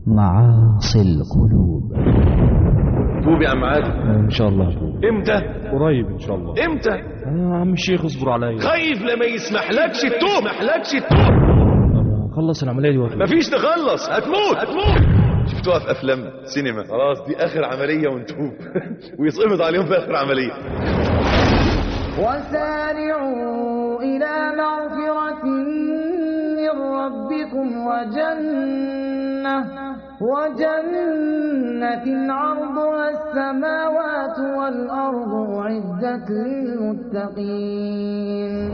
معاصي القلوب توب يا عم عادل ان شاء الله اتوب امتى قريب ان شاء الله امتى آه، عم الشيخ اصبر عليا خايف لما يسمحلكش التوب ما يسمحلكش التوب أنا اخلص العمليه دي واخلص مفيش تخلص هتموت هتموت شفتوها في افلام سينما خلاص دي اخر عمليه ونتوب ويتقبض عليهم في اخر عمليه وسارعوا إلى مغفرة من ربكم وجنة وجنة عرضها السماوات والأرض أعدت للمتقين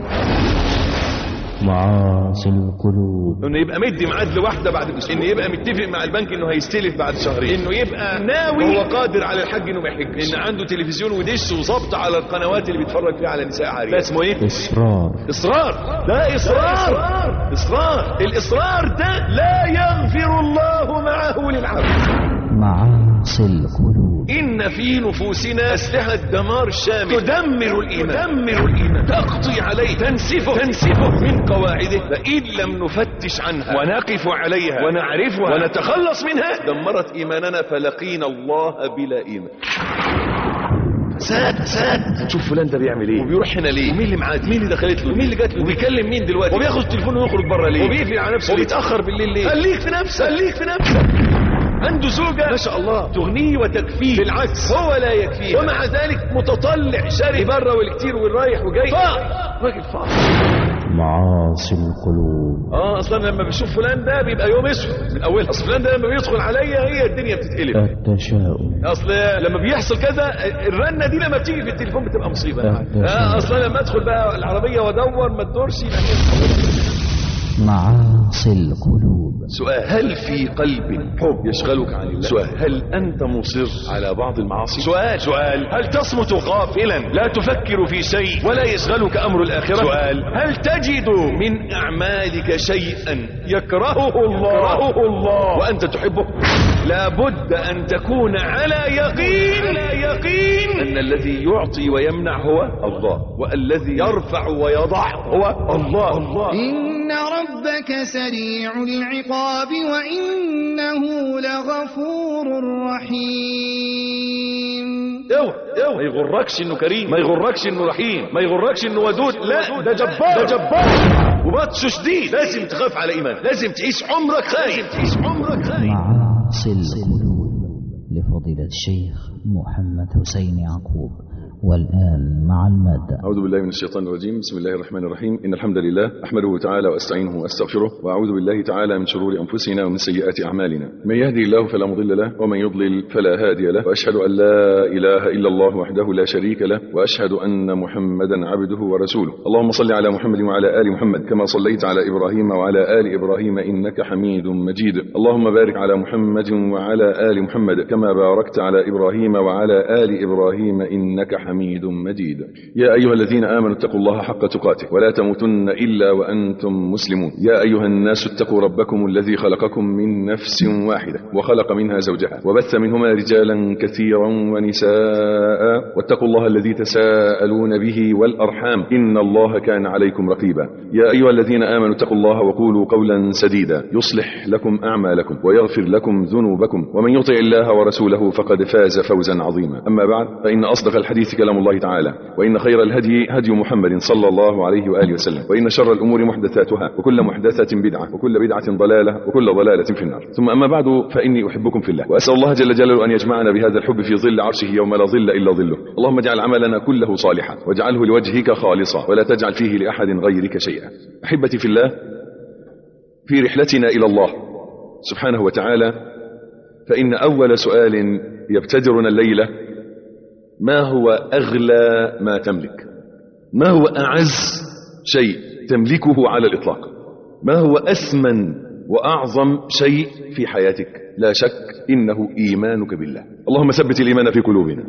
معاصي القلوب انه يبقى مدي ميعاد لواحده بعد اسبوع انه يبقى متفق مع البنك انه هيستلف بعد شهرين انه يبقى ناوي هو قادر على الحج انه ما يحجش ان عنده تلفزيون ودش وظبط على القنوات اللي بيتفرج فيها على نساء عاريه ده اسمه ايه اصرار اصرار ده اصرار اصرار الاصرار ده لا يغفر الله معه للعبد معاصي القلوب إن في نفوسنا أسلحة دمار شامل تدمر الإيمان تدمر الإيمان تقضي عليه تنسفه تنسفه من قواعده فإن لم نفتش عنها ونقف عليها ونعرفها ونتخلص منها دمرت إيماننا فلقينا الله بلا إيمان فساد فساد شوف فلان ده بيعمل ايه وبيروح هنا ليه ومين اللي معاه دي؟ مين اللي دخلت له ومين اللي جات له وبيكلم مين دلوقتي وبياخد التليفون ويخرج بره ليه وبيقفل على نفسه وبيتاخر بالليل ليه خليك في نفسك خليك في نفسك عنده زوجة ما شاء الله تغنيه وتكفيه بالعكس هو لا يكفيه ومع ذلك متطلع شاري بره والكتير والرايح وجاي فاق راجل فاق معاصي القلوب اه اصلا لما بشوف فلان ده بيبقى يوم اسود من اولها اصل فلان ده لما بيدخل عليا هي الدنيا بتتقلب التشاؤم اصل لما بيحصل كذا الرنه دي لما بتيجي في التليفون بتبقى مصيبه آه اصلا لما ادخل بقى العربيه وادور ما تدورش معاصي القلوب سؤال هل في قلب حب يشغلك عن الله سؤال هل أنت مصر على بعض المعاصي سؤال سؤال هل تصمت غافلا لا تفكر في شيء ولا يشغلك أمر الآخرة سؤال هل تجد من أعمالك شيئا يكرهه الله يكرهه الله وأنت تحبه لابد أن تكون على يقين على يقين أن الذي يعطي ويمنع هو الله والذي يرفع ويضع هو الله الله إن ربك سريع العقاب وإنه لغفور رحيم اوعى اوعى ما يغركش انه كريم ما يغركش انه رحيم ما يغركش انه ودود لا ده جبار ده جبار وبطشه شديد لازم تخاف على ايمان لازم تعيش عمرك خايف لازم تعيش عمرك خايف معاصي القلوب لفضيلة الشيخ محمد حسين يعقوب والآن مع المادة أعوذ بالله من الشيطان الرجيم بسم الله الرحمن الرحيم إن الحمد لله أحمده تعالى وأستعينه وأستغفره وأعوذ بالله تعالى من شرور أنفسنا ومن سيئات أعمالنا من يهدي الله فلا مضل له ومن يضلل فلا هادي له وأشهد أن لا إله إلا الله وحده لا شريك له وأشهد أن محمدا عبده ورسوله اللهم صل على محمد وعلى آل محمد كما صليت على إبراهيم وعلى آل إبراهيم إنك حميد مجيد اللهم بارك على محمد وعلى آل محمد كما باركت على إبراهيم وعلى آل إبراهيم إنك حميد مجيد يا أيها الذين آمنوا اتقوا الله حق تقاته ولا تموتن إلا وأنتم مسلمون يا أيها الناس اتقوا ربكم الذي خلقكم من نفس واحدة وخلق منها زوجها وبث منهما رجالا كثيرا ونساء واتقوا الله الذي تساءلون به والأرحام إن الله كان عليكم رقيبا يا أيها الذين آمنوا اتقوا الله وقولوا قولا سديدا يصلح لكم أعمالكم ويغفر لكم ذنوبكم ومن يطع الله ورسوله فقد فاز فوزا عظيما أما بعد فإن أصدق الحديث كلام الله تعالى وإن خير الهدي هدي محمد صلى الله عليه وآله وسلم وإن شر الأمور محدثاتها وكل محدثة بدعة وكل بدعة ضلالة وكل ضلالة في النار ثم أما بعد فإني أحبكم في الله وأسأل الله جل جلاله أن يجمعنا بهذا الحب في ظل عرشه يوم لا ظل إلا ظله اللهم اجعل عملنا كله صالحا واجعله لوجهك خالصا ولا تجعل فيه لأحد غيرك شيئا أحبتي في الله في رحلتنا إلى الله سبحانه وتعالى فإن أول سؤال يبتدرنا الليلة ما هو أغلى ما تملك ما هو أعز شيء تملكه على الإطلاق ما هو أثمن وأعظم شيء في حياتك لا شك إنه إيمانك بالله اللهم ثبت الإيمان في قلوبنا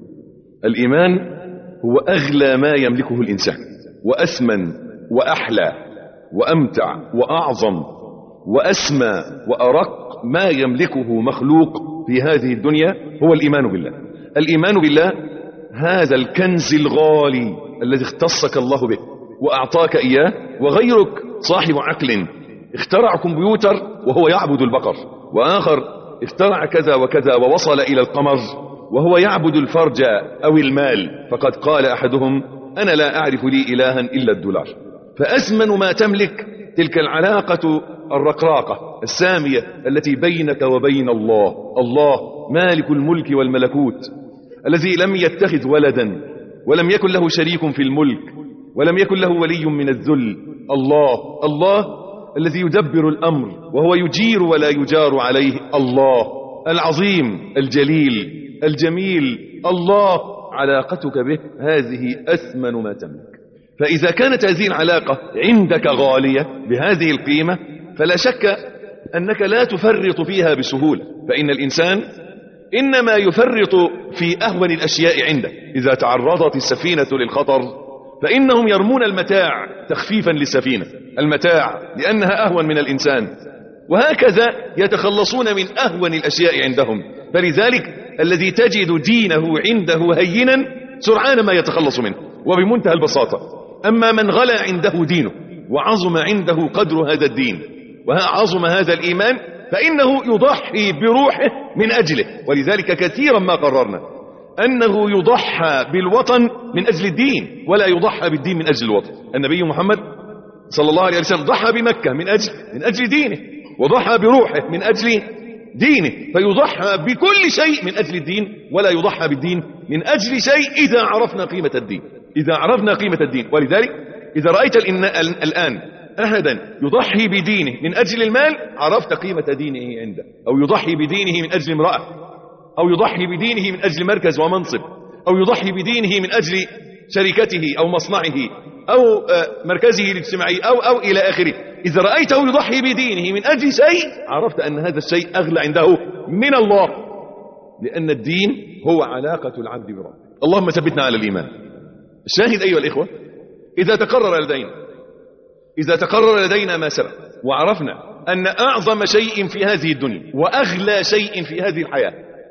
الإيمان هو أغلى ما يملكه الإنسان وأثمن وأحلى وأمتع وأعظم وأسمى وأرق ما يملكه مخلوق في هذه الدنيا هو الإيمان بالله الإيمان بالله هذا الكنز الغالي الذي اختصك الله به وأعطاك إياه وغيرك صاحب عقل اخترع كمبيوتر وهو يعبد البقر وآخر اخترع كذا وكذا ووصل إلى القمر وهو يعبد الفرج أو المال فقد قال أحدهم أنا لا أعرف لي إلها إلا الدولار فأثمن ما تملك تلك العلاقة الرقراقة السامية التي بينك وبين الله الله مالك الملك والملكوت الذي لم يتخذ ولدا ولم يكن له شريك في الملك ولم يكن له ولي من الذل الله الله الذي يدبر الأمر وهو يجير ولا يجار عليه الله العظيم الجليل الجميل الله علاقتك به هذه أثمن ما تملك فإذا كانت هذه العلاقة عندك غالية بهذه القيمة فلا شك أنك لا تفرط فيها بسهولة فإن الإنسان إنما يفرط في أهون الأشياء عنده إذا تعرضت السفينة للخطر فإنهم يرمون المتاع تخفيفا للسفينة المتاع لأنها أهون من الإنسان وهكذا يتخلصون من أهون الأشياء عندهم فلذلك الذي تجد دينه عنده هينا سرعان ما يتخلص منه وبمنتهى البساطة أما من غلا عنده دينه وعظم عنده قدر هذا الدين وعظم هذا الإيمان فإنه يضحي بروحه من أجله ولذلك كثيرا ما قررنا أنه يضحى بالوطن من أجل الدين ولا يضحى بالدين من أجل الوطن النبي محمد صلى الله عليه وسلم ضحى بمكة من أجل من أجل دينه وضحى بروحه من أجل دينه فيضحى بكل شيء من أجل الدين ولا يضحى بالدين من أجل شيء إذا عرفنا قيمة الدين إذا عرفنا قيمة الدين ولذلك إذا رأيت الآن أحدا يضحي بدينه من أجل المال عرفت قيمة دينه عنده أو يضحي بدينه من أجل امرأة أو يضحي بدينه من أجل مركز ومنصب أو يضحي بدينه من أجل شركته أو مصنعه أو مركزه الاجتماعي أو أو إلى آخره إذا رأيته يضحي بدينه من أجل شيء عرفت أن هذا الشيء أغلى عنده من الله لأن الدين هو علاقة العبد بربه اللهم ثبتنا على الإيمان الشاهد أيها الإخوة إذا تقرر لدينا إذا تقرر لدينا ما سبق وعرفنا أن أعظم شيء في هذه الدنيا وأغلى شيء في هذه الحياة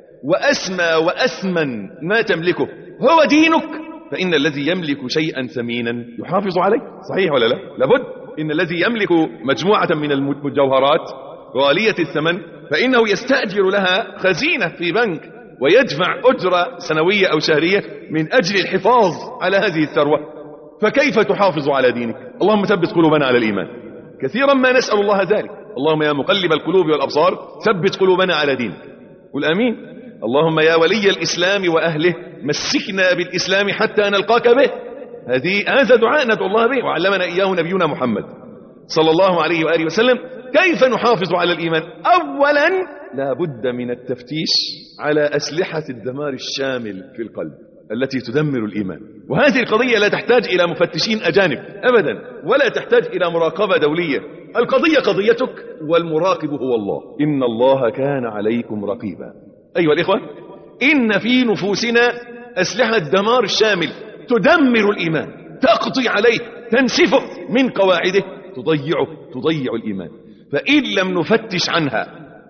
وأسمى وأثمن ما تملكه هو دينك فإن الذي يملك شيئا ثمينا يحافظ عليه صحيح ولا لا لابد إن الذي يملك مجموعة من المجوهرات غالية الثمن فإنه يستأجر لها خزينة في بنك ويدفع أجرة سنوية أو شهرية من أجل الحفاظ على هذه الثروة فكيف تحافظ على دينك اللهم ثبت قلوبنا على الإيمان كثيرا ما نسأل الله ذلك اللهم يا مقلب القلوب والأبصار ثبت قلوبنا على دينك قل آمين اللهم يا ولي الإسلام وأهله مسكنا بالإسلام حتى نلقاك به هذه هذا دعاء ندعو الله به وعلمنا إياه نبينا محمد صلى الله عليه وآله وسلم كيف نحافظ على الإيمان أولا لا بد من التفتيش على أسلحة الدمار الشامل في القلب التي تدمر الإيمان وهذه القضية لا تحتاج إلى مفتشين أجانب أبدا ولا تحتاج إلى مراقبة دولية القضية قضيتك والمراقب هو الله إن الله كان عليكم رقيبا أيها الإخوة إن في نفوسنا أسلحة دمار الشامل تدمر الإيمان تقضي عليه تنسفه من قواعده تضيعه تضيع الإيمان فإن لم نفتش عنها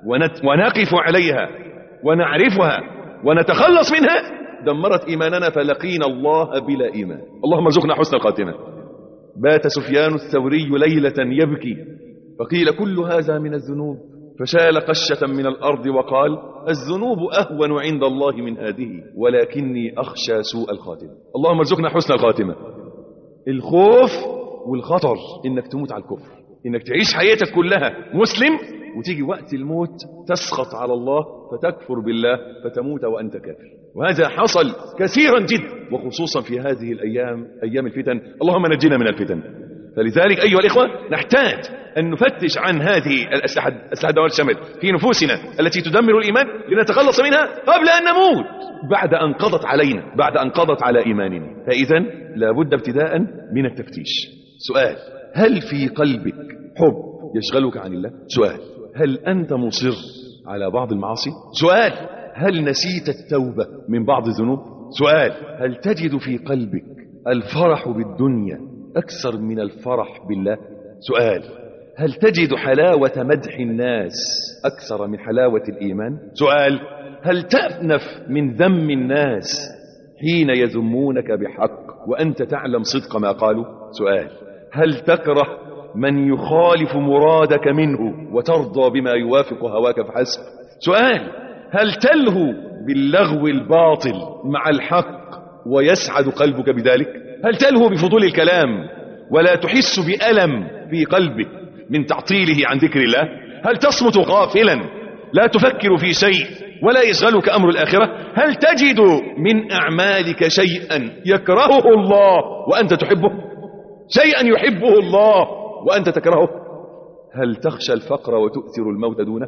ونقف عليها ونعرفها ونتخلص منها دمرت إيماننا فلقينا الله بلا إيمان اللهم ارزقنا حسن الخاتمة بات سفيان الثوري ليلة يبكي فقيل كل هذا من الذنوب فشال قشة من الأرض وقال الذنوب أهون عند الله من هذه ولكني أخشى سوء الخاتمة اللهم ارزقنا حسن الخاتمة الخوف والخطر إنك تموت على الكفر إنك تعيش حياتك كلها مسلم وتيجي وقت الموت تسخط على الله فتكفر بالله فتموت وأنت كافر وهذا حصل كثيرا جدا وخصوصا في هذه الأيام أيام الفتن اللهم نجنا من الفتن فلذلك أيها الإخوة نحتاج أن نفتش عن هذه الأسلحة أسلحة دول الشمل في نفوسنا التي تدمر الإيمان لنتخلص منها قبل أن نموت بعد أن قضت علينا بعد أن قضت على إيماننا فإذا لابد ابتداء من التفتيش سؤال هل في قلبك حب يشغلك عن الله سؤال هل أنت مصر على بعض المعاصي سؤال هل نسيت التوبة من بعض الذنوب سؤال هل تجد في قلبك الفرح بالدنيا أكثر من الفرح بالله سؤال هل تجد حلاوة مدح الناس أكثر من حلاوة الإيمان سؤال هل تأنف من ذم الناس حين يذمونك بحق وأنت تعلم صدق ما قالوا سؤال هل تكره من يخالف مرادك منه وترضى بما يوافق هواك فحسب سؤال هل تلهو باللغو الباطل مع الحق ويسعد قلبك بذلك هل تلهو بفضول الكلام ولا تحس بألم في قلبك من تعطيله عن ذكر الله هل تصمت غافلا لا تفكر في شيء ولا يشغلك أمر الآخرة هل تجد من أعمالك شيئا يكرهه الله وأنت تحبه شيئا يحبه الله وأنت تكرهه هل تخشى الفقر وتؤثر الموت دونه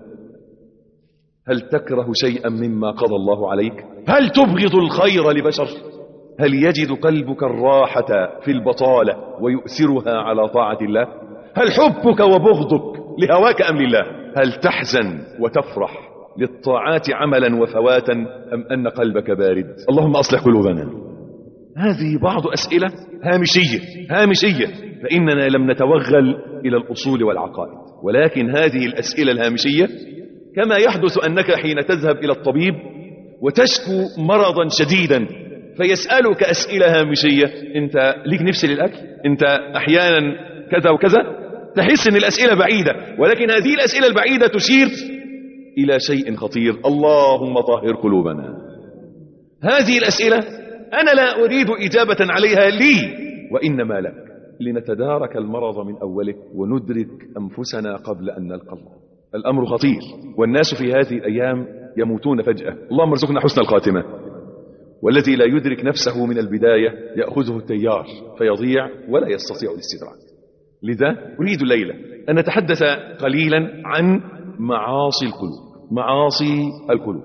هل تكره شيئا مما قضى الله عليك هل تبغض الخير لبشر هل يجد قلبك الراحة في البطالة ويؤثرها على طاعة الله هل حبك وبغضك لهواك أم لله هل تحزن وتفرح للطاعات عملا وفواتا أم أن قلبك بارد اللهم أصلح قلوبنا هذه بعض أسئلة هامشية هامشية فإننا لم نتوغل إلى الأصول والعقائد ولكن هذه الأسئلة الهامشية كما يحدث أنك حين تذهب إلى الطبيب وتشكو مرضا شديدا فيسألك أسئلة هامشية أنت ليك نفس للأكل أنت أحيانا كذا وكذا تحس أن الأسئلة بعيدة ولكن هذه الأسئلة البعيدة تشير إلى شيء خطير اللهم طهر قلوبنا هذه الأسئلة أنا لا أريد إجابة عليها لي وإنما لك لنتدارك المرض من أوله وندرك أنفسنا قبل أن نلقى الله الأمر خطير والناس في هذه الأيام يموتون فجأة اللهم ارزقنا حسن الخاتمة والذي لا يدرك نفسه من البداية يأخذه التيار فيضيع ولا يستطيع الاستدراك لذا أريد الليلة أن نتحدث قليلا عن معاصي القلوب معاصي القلوب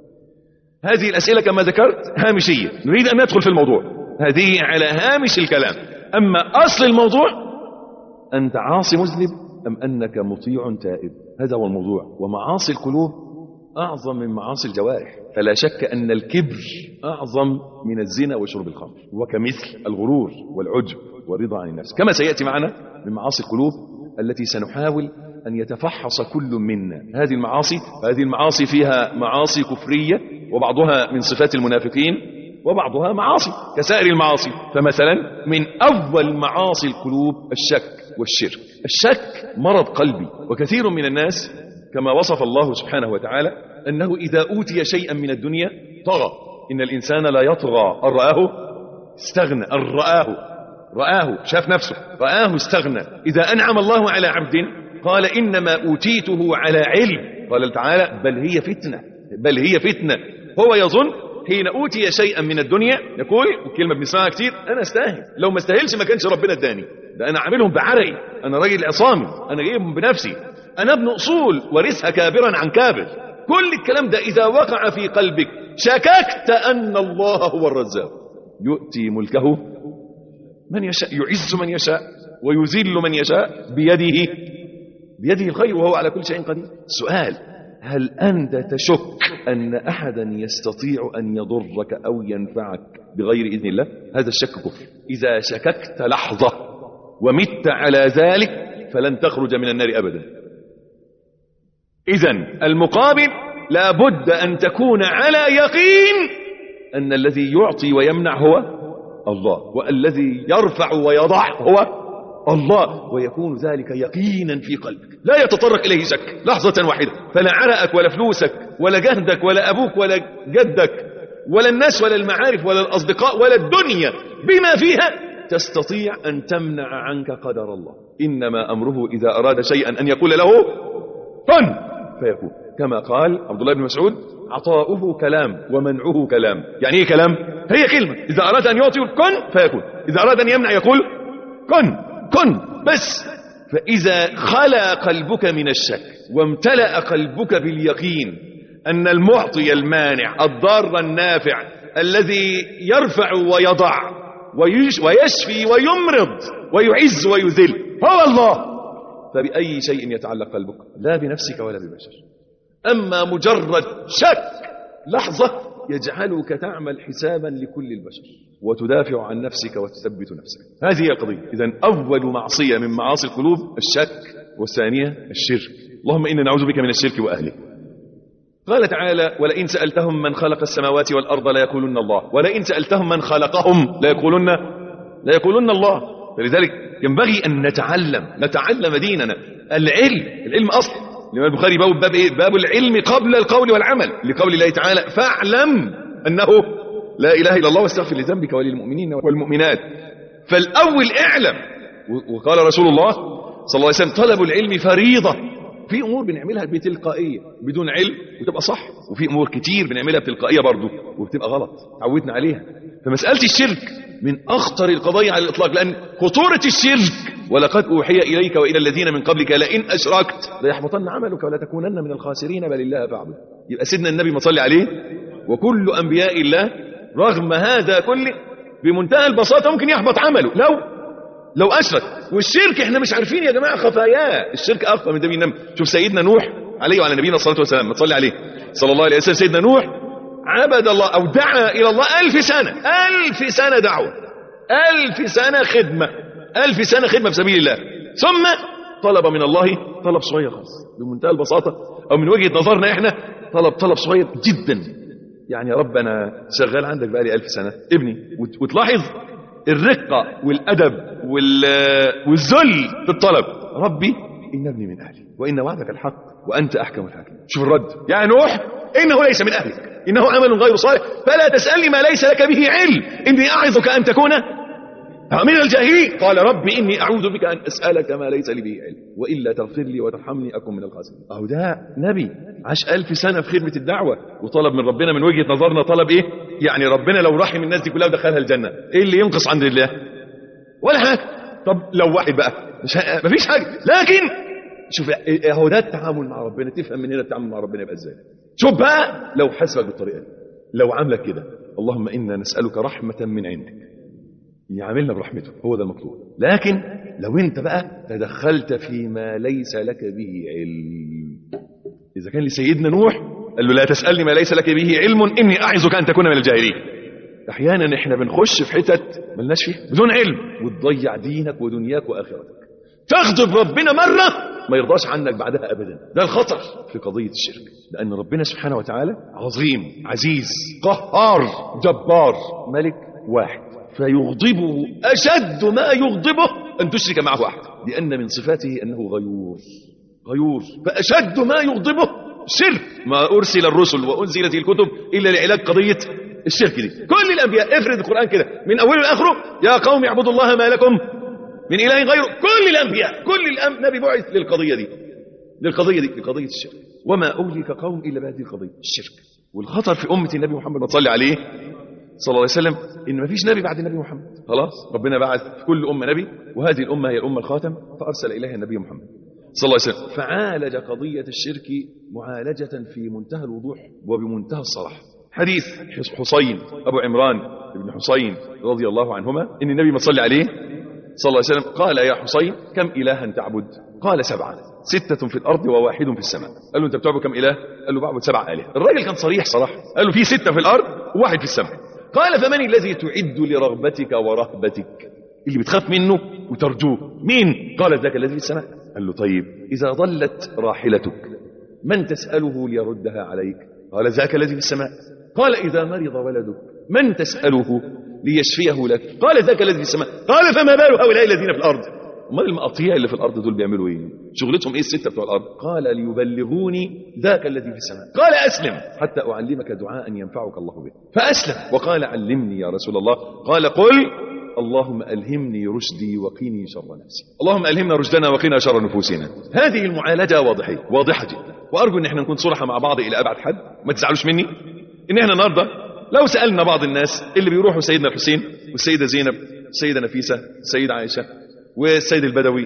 هذه الأسئلة كما ذكرت هامشية نريد أن ندخل في الموضوع هذه على هامش الكلام أما أصل الموضوع أنت عاصي مذنب أم أنك مطيع تائب هذا هو الموضوع ومعاصي القلوب أعظم من معاصي الجوارح فلا شك أن الكبر أعظم من الزنا وشرب الخمر وكمثل الغرور والعجب والرضا عن النفس كما سيأتي معنا من معاصي القلوب التي سنحاول أن يتفحص كل منا هذه المعاصي هذه المعاصي فيها معاصي كفرية وبعضها من صفات المنافقين وبعضها معاصي كسائر المعاصي فمثلا من أول معاصي القلوب الشك والشرك الشك مرض قلبي وكثير من الناس كما وصف الله سبحانه وتعالى أنه إذا أوتي شيئا من الدنيا طغى إن الإنسان لا يطغى أن رآه استغنى أن رآه رآه شاف نفسه رآه استغنى إذا أنعم الله على عبد قال إنما أوتيته على علم قال تعالى بل هي فتنة بل هي فتنة هو يظن حين أوتي شيئا من الدنيا يقول كلمة بنسمعها كتير أنا استاهل لو ما استاهلش ما كانش ربنا اداني ده أنا عاملهم بعرقي أنا راجل عصامي أنا جايبهم بنفسي أنا ابن أصول ورثها كابرا عن كابر كل الكلام ده إذا وقع في قلبك شككت أن الله هو الرزاق يؤتي ملكه من يشاء يعز من يشاء ويذل من يشاء بيده بيده الخير وهو على كل شيء قدير سؤال هل أنت تشك أن أحدا يستطيع أن يضرك أو ينفعك بغير إذن الله هذا الشك كفر إذا شككت لحظة ومت على ذلك فلن تخرج من النار أبدا إذا المقابل لا بد أن تكون على يقين أن الذي يعطي ويمنع هو الله والذي يرفع ويضع هو الله ويكون ذلك يقينا في قلبك لا يتطرق إليه شك لحظة واحدة فلا عرقك ولا فلوسك ولا جهدك ولا أبوك ولا جدك ولا الناس ولا المعارف ولا الأصدقاء ولا الدنيا بما فيها تستطيع أن تمنع عنك قدر الله إنما أمره إذا أراد شيئا أن يقول له كن فيكون كما قال عبد الله بن مسعود عطاؤه كلام ومنعه كلام يعني ايه كلام هي كلمة إذا أراد أن يعطي كن فيكون إذا أراد أن يمنع يقول كن كن بس فإذا خلا قلبك من الشك وامتلأ قلبك باليقين أن المعطي المانع الضار النافع الذي يرفع ويضع ويشفي ويمرض ويعز ويذل هو الله فبأي شيء يتعلق قلبك لا بنفسك ولا ببشر أما مجرد شك لحظة يجعلك تعمل حسابا لكل البشر وتدافع عن نفسك وتثبت نفسك هذه هي القضية إذا أول معصية من معاصي القلوب الشك والثانية الشرك اللهم إنا نعوذ بك من الشرك وأهله قال تعالى ولئن سألتهم من خلق السماوات والأرض ليقولن الله ولئن سألتهم من خلقهم ليقولن ليقولن الله فلذلك ينبغي أن نتعلم نتعلم ديننا العلم العلم أصل الإمام البخاري باب باب إيه باب العلم قبل القول والعمل لقول الله تعالى فاعلم أنه لا إله إلا الله واستغفر لذنبك وللمؤمنين والمؤمنات فالأول اعلم و- وقال رسول الله صلى الله عليه وسلم طلب العلم فريضة في أمور بنعملها بتلقائية بدون علم وتبقى صح وفي أمور كتير بنعملها بتلقائية برضو وبتبقى غلط عودنا عليها فمسألة الشرك من أخطر القضايا على الإطلاق لأن خطورة الشرك ولقد أوحي إليك وإلى الذين من قبلك لئن أشركت ليحبطن عملك ولا تكونن من الخاسرين بل الله فاعبد يبقى سيدنا النبي ما صلي عليه وكل أنبياء الله رغم هذا كله بمنتهى البساطة ممكن يحبط عمله لو لو أشرك والشرك احنا مش عارفين يا جماعة خفاياه الشرك أخفى من ده بينام شوف سيدنا نوح عليه وعلى نبينا الصلاة والسلام ما تصلي عليه صلى الله عليه وسلم سيدنا نوح عبد الله أو دعا إلى الله ألف سنة ألف سنة دعوة ألف سنة خدمة ألف سنة خدمة في سبيل الله ثم طلب من الله طلب صغير خالص بمنتهى البساطة أو من وجهة نظرنا احنا طلب طلب صغير جدا يعني يا رب أنا شغال عندك بقالي ألف سنة ابني وت- وتلاحظ الرقة والأدب وال... والذل في الطلب ربي إن ابني من أهلي وإن وعدك الحق وأنت أحكم الحاكمين شوف الرد يا نوح إنه ليس من أهلك إنه عمل غير صالح فلا تسألني ما ليس لك به علم إني أعظك أن تكون من الجاهلين قال رب إني أعوذ بك أن أسألك ما ليس لي به علم وإلا تغفر لي وترحمني أكن من الخاسرين أهو ده نبي عاش ألف سنة في خدمة الدعوة وطلب من ربنا من وجهة نظرنا طلب إيه يعني ربنا لو رحم الناس دي كلها ودخلها الجنة إيه اللي ينقص عند الله ولا حاجة طب لو واحد بقى مش ه... مفيش حاجة لكن شوف إيه- هو ده التعامل مع ربنا تفهم من هنا التعامل مع ربنا يبقى ازاي شوف بقى لو حسبك بالطريقة دي لو عاملك كده اللهم إنا نسألك رحمة من عندك يعاملنا برحمته هو ده المطلوب لكن لو انت بقى تدخلت فيما ليس لك به علم اذا كان لسيدنا نوح قال له لا تسالني ما ليس لك به علم اني اعظك ان تكون من الجاهلين احيانا احنا بنخش في حتت ملناش فيها بدون علم وتضيع دينك ودنياك واخرتك تغضب ربنا مره ما يرضاش عنك بعدها ابدا ده الخطر في قضيه الشرك لان ربنا سبحانه وتعالى عظيم عزيز قهار جبار ملك واحد فيغضبه أشد ما يغضبه أن تشرك معه أحد لأن من صفاته أنه غيور غيور فأشد ما يغضبه شرك ما أرسل الرسل وأنزلت الكتب إلا لعلاج قضية الشرك دي كل الأنبياء افرد القرآن كده من أوله لآخره يا قوم اعبدوا الله ما لكم من إله غيره كل الأنبياء كل النبي بعث للقضية دي للقضية دي لقضية الشرك وما أهلك قوم إلا بهذه القضية الشرك والخطر في أمة النبي محمد ما تصلي عليه صلى الله عليه وسلم ان ما فيش نبي بعد النبي محمد خلاص ربنا بعث في كل امه نبي وهذه الامه هي الامه الخاتم فارسل اليها النبي محمد صلى الله عليه وسلم فعالج قضيه الشرك معالجه في منتهى الوضوح وبمنتهى الصراحه حديث حسين ابو عمران بن حسين رضي الله عنهما ان النبي ما صلى عليه صلى الله عليه وسلم قال يا حسين كم الها تعبد قال سبعه ستة في الأرض وواحد في السماء قال له أنت بتعبد كم إله قال له بعبد سبع آلهة الراجل كان صريح صراحة قال له في ستة في الأرض وواحد في السماء قال فمن الذي تعد لرغبتك ورهبتك اللي بتخاف منه وترجوه مين قال ذاك الذي في السماء قال له طيب إذا ضلت راحلتك من تسأله ليردها عليك قال ذاك الذي في السماء قال إذا مرض ولدك من تسأله ليشفيه لك قال ذاك الذي في السماء قال فما بال هؤلاء الذين في الأرض امال المقاطيع اللي في الارض دول بيعملوا ايه شغلتهم ايه السته بتوع الارض قال ليبلغوني ذاك الذي في السماء قال اسلم حتى اعلمك دعاء ينفعك الله به فاسلم وقال علمني يا رسول الله قال قل اللهم الهمني رشدي وقيني شر نفسي اللهم الهمنا رشدنا وقنا شر نفوسنا هذه المعالجه واضحه واضحه جدا وارجو ان احنا نكون صراحه مع بعض الى ابعد حد ما تزعلوش مني ان احنا النهارده لو سالنا بعض الناس اللي بيروحوا سيدنا الحسين والسيده زينب السيده نفيسه السيده عائشه والسيد البدوي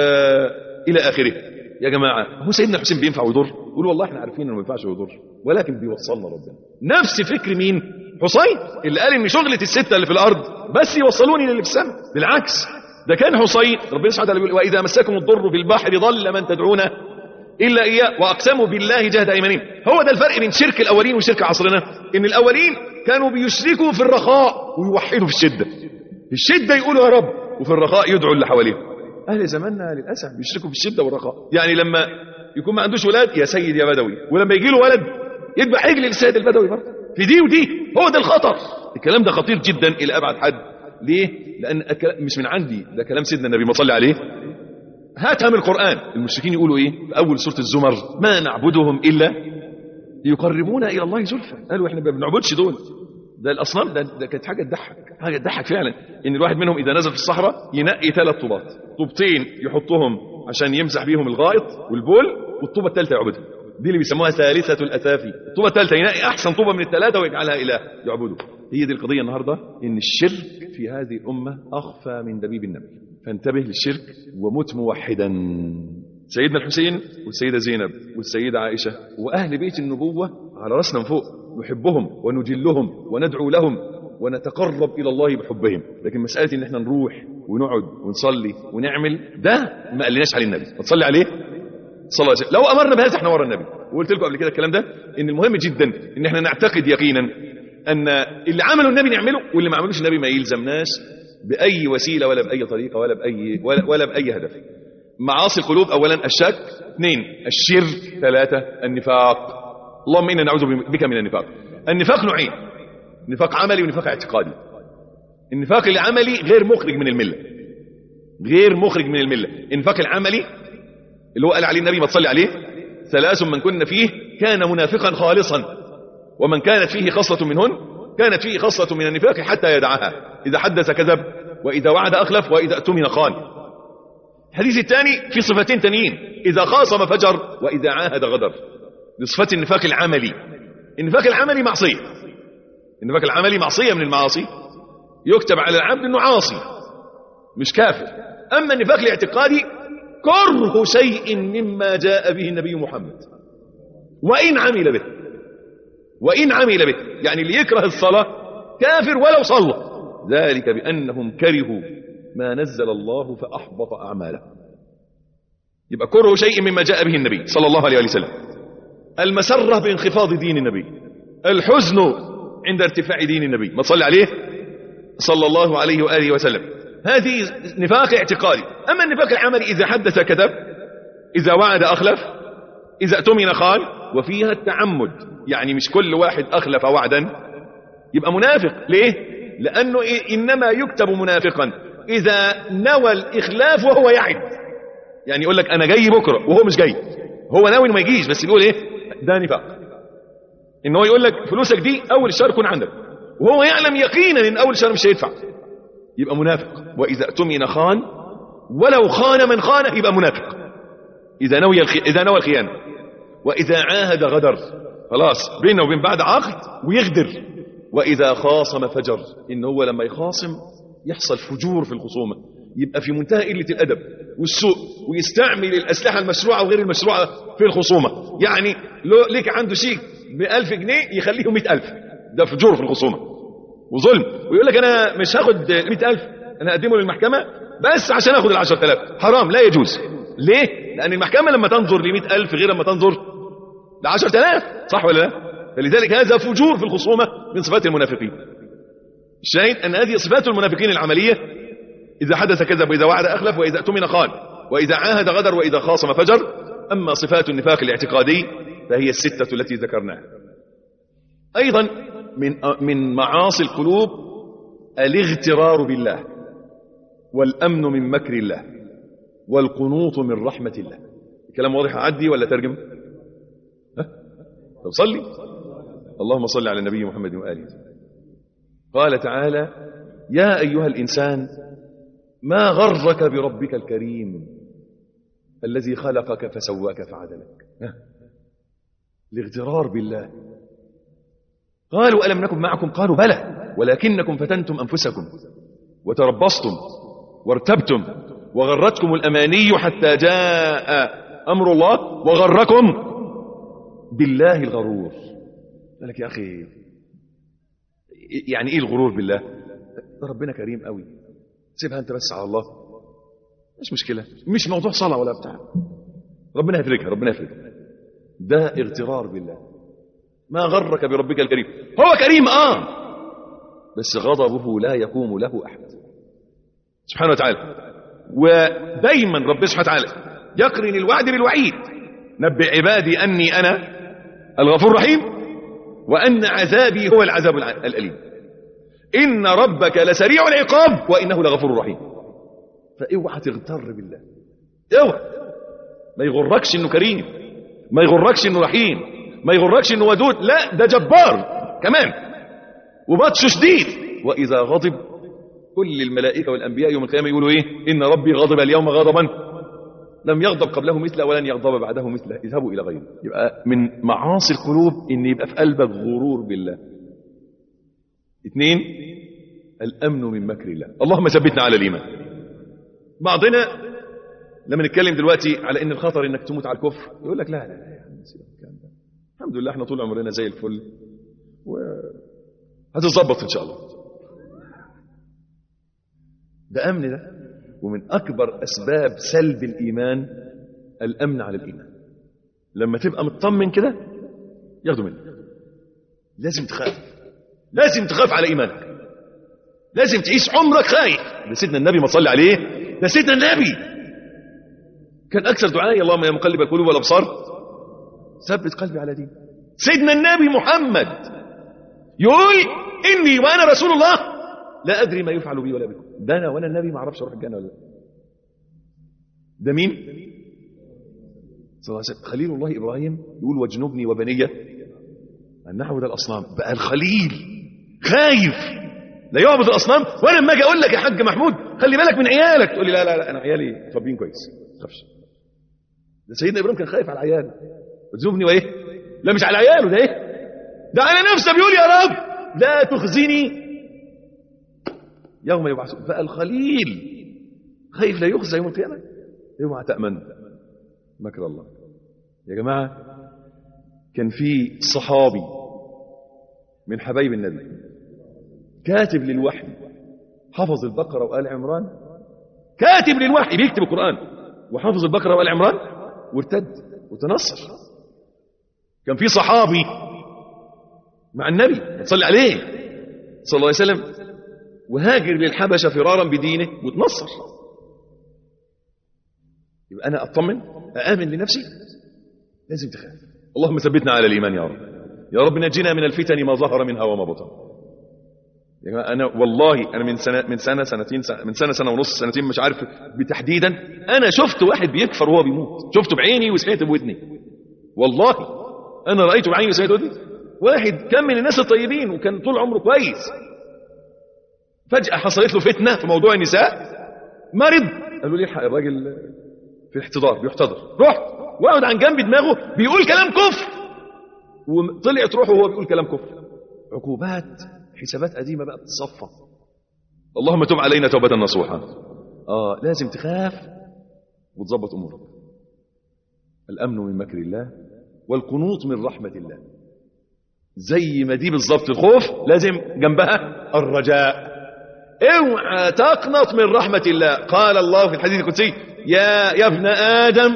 والى اخره يا جماعه هو سيدنا الحسين بينفع ويضر يقول والله احنا عارفين انه ما ينفعش ويضر ولكن بيوصلنا ربنا نفس فكر مين حسين اللي قال ان شغله السته اللي في الارض بس يوصلوني للي في السماء بالعكس ده كان حسين ربنا سبحانه وتعالى بيقول واذا مسكم الضر في البحر ضل من تدعون الا اياه واقسموا بالله جهد ايمانهم هو ده الفرق بين شرك الاولين وشرك عصرنا ان الاولين كانوا بيشركوا في الرخاء ويوحدوا في الشده في الشده يقولوا يا رب وفي الرخاء يدعوا اللي حواليهم اهل زماننا للاسف بيشركوا في الشده والرخاء يعني لما يكون ما عندوش ولاد يا سيد يا بدوي ولما يجي له ولد يذبح عجل للسيد البدوي برضه في دي ودي هو ده الخطر الكلام ده خطير جدا الى ابعد حد ليه لان الكلام مش من عندي ده كلام سيدنا النبي ما صلي عليه هاتها من القرآن المشركين يقولوا ايه في اول سورة الزمر ما نعبدهم الا ليقربونا الى الله زلفى قالوا احنا ما بنعبدش دول ده الاصنام ده, ده كانت حاجه تضحك حاجه تضحك فعلا ان الواحد منهم اذا نزل في الصحراء ينقي ثلاث طوبات طوبتين يحطهم عشان يمسح بيهم الغائط والبول والطوبه الثالثه يعبدها دي اللي بيسموها ثالثه الاثافي الطوبه الثالثه ينقي احسن طوبه من الثلاثه ويجعلها اله يعبده هي دي القضيه النهارده ان الشرك في هذه الامه اخفى من دبيب النمل فانتبه للشرك ومت موحدا سيدنا الحسين والسيدة زينب والسيدة عائشة وأهل بيت النبوة على رأسنا من فوق نحبهم ونجلهم وندعو لهم ونتقرب إلى الله بحبهم لكن مسألة إن احنا نروح ونقعد ونصلي ونعمل ده ما قالناش عليه النبي تصلي عليه صلى الله عليه وسلم لو أمرنا بهذا احنا ورا النبي وقلت لكم قبل كده الكلام ده إن المهم جدا إن احنا نعتقد يقينا أن اللي عمله النبي نعمله واللي ما عملوش النبي ما يلزمناش بأي وسيلة ولا بأي طريقة ولا بأي ولا, ولا بأي هدف معاصي القلوب اولا الشك اثنين الشرك ثلاثة النفاق اللهم انا نعوذ بك من النفاق النفاق نوعين نفاق عملي ونفاق اعتقادي النفاق العملي غير مخرج من الملة غير مخرج من الملة النفاق العملي اللي هو قال عليه النبي ما تصلي عليه ثلاث من كن فيه كان منافقا خالصا ومن كانت فيه خصلة منهن كانت فيه خصلة من النفاق حتى يدعها إذا حدث كذب وإذا وعد أخلف وإذا اؤتمن خان الحديث الثاني في صفتين تانيين إذا خاصم فجر وإذا عاهد غدر لصفة النفاق العملي النفاق العملي معصية النفاق العملي معصية من المعاصي يكتب على العبد أنه عاصي مش كافر أما النفاق الاعتقادي كره شيء مما جاء به النبي محمد وإن عمل به وإن عمل به يعني اللي يكره الصلاة كافر ولو صلى ذلك بأنهم كرهوا ما نزل الله فأحبط أعماله يبقى كره شيء مما جاء به النبي صلى الله عليه وسلم المسرة بانخفاض دين النبي الحزن عند ارتفاع دين النبي ما تصلي عليه صلى الله عليه وآله وسلم هذه نفاق اعتقادي أما النفاق العملي إذا حدث كذب إذا وعد أخلف إذا اؤتمن خان وفيها التعمد يعني مش كل واحد أخلف وعدا يبقى منافق ليه لأنه إنما يكتب منافقا إذا نوى الإخلاف وهو يعد يعني يقول لك أنا جاي بكرة وهو مش جاي هو ناوي ما يجيش بس بيقول إيه ده نفاق إن هو يقول لك فلوسك دي أول الشهر يكون عندك وهو يعلم يقينا إن أول الشهر مش هيدفع يبقى منافق وإذا اؤتمن خان ولو خان من خان يبقى منافق إذا نوي الخي... إذا نوى الخيانة وإذا عاهد غدر خلاص بينه وبين بعد عقد ويغدر وإذا خاصم فجر إن هو لما يخاصم يحصل فجور في الخصومة يبقى في منتهى قلة الأدب والسوء ويستعمل الأسلحة المشروعة وغير المشروعة في الخصومة يعني لو ليك عنده شيك بألف جنيه يخليه مئة ألف ده فجور في الخصومة وظلم ويقول لك أنا مش هاخد مئة ألف أنا أقدمه للمحكمة بس عشان أخد العشرة ألاف حرام لا يجوز ليه؟ لأن المحكمة لما تنظر لمئة ألف غير لما تنظر لعشرة ألاف صح ولا لا؟ فلذلك هذا فجور في الخصومة من صفات المنافقين الشاهد أن هذه صفات المنافقين العملية إذا حدث كذب وإذا وعد أخلف وإذا اؤتمن خان وإذا عاهد غدر وإذا خاصم فجر أما صفات النفاق الاعتقادي فهي الستة التي ذكرناها أيضا من من معاصي القلوب الاغترار بالله والأمن من مكر الله والقنوط من رحمة الله الكلام واضح عدي ولا ترجم ها؟ طب صلي اللهم صل على النبي محمد وآله قال تعالى يا أيها الإنسان ما غرك بربك الكريم الذي خلقك فسواك فعدلك ها؟ الاغترار بالله قالوا ألم نكن معكم قالوا بلى ولكنكم فتنتم أنفسكم وتربصتم وارتبتم وغرتكم الأماني حتى جاء أمر الله وغركم بالله الغرور قال لك يا أخي يعني إيه الغرور بالله ده ربنا كريم قوي سيبها أنت بس على الله مش مشكلة مش موضوع صلاة ولا بتاع ربنا يفرجها ربنا يفرجها ده اغترار بالله ما غرك بربك الكريم هو كريم آه بس غضبه لا يقوم له أحد سبحانه وتعالى ودايما ربنا سبحانه وتعالى يقرن الوعد بالوعيد نبئ عبادي أني أنا الغفور الرحيم وأن عذابي هو العذاب الأليم إن ربك لسريع العقاب وإنه لغفور رحيم فاوعى تغتر بالله اوعى ما يغركش انه كريم ما يغركش انه رحيم ما يغركش انه ودود لا ده جبار كمان وبطشه شديد واذا غضب كل الملائكه والانبياء يوم القيامه يقولوا ايه ان ربي غضب اليوم غضبا لم يغضب قبله مثله ولن يغضب بعده مثله اذهبوا الى غيره يبقى من معاصي القلوب ان يبقى في قلبك غرور بالله اثنين الامن من مكر الله اللهم ثبتنا على الايمان بعضنا لما نتكلم دلوقتي على ان الخطر انك تموت على الكفر يقول لك لا لا لا يا عم سيبك من الكلام ده الحمد لله احنا طول عمرنا زي الفل و هتتظبط ان شاء الله ده امن ده ومن اكبر اسباب سلب الايمان الامن على الايمان لما تبقى مطمن كده ياخدوا منك لازم تخاف لازم تخاف على ايمانك لازم تعيش عمرك خايف ده سيدنا النبي ما صلي عليه ده سيدنا النبي كان اكثر دعائي اللهم يا مقلب القلوب والابصار ثبت قلبي على دين سيدنا النبي محمد يقول اني وانا رسول الله لا ادري ما يفعل بي ولا بكم ده انا وانا النبي ما اعرفش اروح الجنه ولا لا ده مين صلى الله عليه وسلم خليل الله ابراهيم يقول واجنبني وبني ان نعبد الاصنام بقى الخليل خايف لا يعبد الاصنام وانا لما اجي اقول لك يا حاج محمود خلي بالك من عيالك تقول لي لا لا لا انا عيالي طابين كويس ما تخافش ده سيدنا ابراهيم كان خايف على عياله وتزوبني وايه لا مش على عياله ده ايه ده على نفسه بيقول يا رب لا تخزني يوم يبعثون بقى الخليل خايف لا يخزى يوم القيامه اوعى تامن مكر الله يا جماعه كان في صحابي من حبايب النبي كاتب للوحي حفظ البقره وال عمران كاتب للوحي بيكتب القران وحفظ البقره وال عمران وارتد وتنصر كان في صحابي مع النبي صلى عليه صلى الله عليه وسلم وهاجر للحبشه فرارا بدينه وتنصر يبقى انا اطمن اامن لنفسي لازم تخاف اللهم ثبتنا على الايمان يا رب يا رب نجنا من الفتن ما ظهر منها وما بطن يا جماعه انا والله انا من سنه من سنه سنتين سنة من سنه سنه ونص سنتين مش عارف بتحديدا انا شفت واحد بيكفر وهو بيموت شفته بعيني وسمعته بودني والله انا رايته بعيني وسمعته بودني واحد كان من الناس الطيبين وكان طول عمره كويس فجاه حصلت له فتنه في موضوع النساء مرض قالوا لي الحق الراجل في الاحتضار بيحتضر رحت واقعد عن جنب دماغه بيقول كلام كفر وطلعت روحه وهو بيقول كلام كفر عقوبات حسابات قديمه بقى بتصفى اللهم تب علينا توبه نصوحا اه لازم تخاف وتظبط امورك الامن من مكر الله والقنوط من رحمه الله زي ما دي بالظبط الخوف لازم جنبها الرجاء اوعى تقنط من رحمه الله قال الله في الحديث القدسي يا يا ابن ادم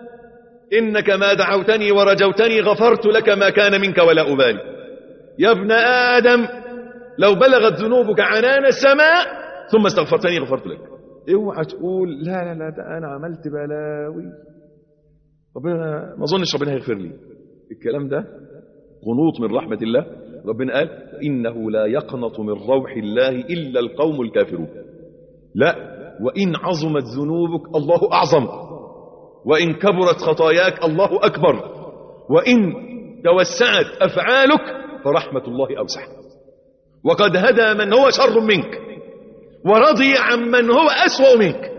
انك ما دعوتني ورجوتني غفرت لك ما كان منك ولا ابالي يا ابن ادم لو بلغت ذنوبك عنان السماء ثم استغفرتني غفرت لك اوعى تقول لا لا لا ده انا عملت بلاوي ربنا ما اظنش ربنا هيغفر لي الكلام ده قنوط من رحمه الله ربنا قال انه لا يقنط من روح الله الا القوم الكافرون لا وان عظمت ذنوبك الله اعظم وان كبرت خطاياك الله اكبر وان توسعت افعالك فرحمه الله اوسع وقد هدى من هو شر منك ورضي عن من هو أسوأ منك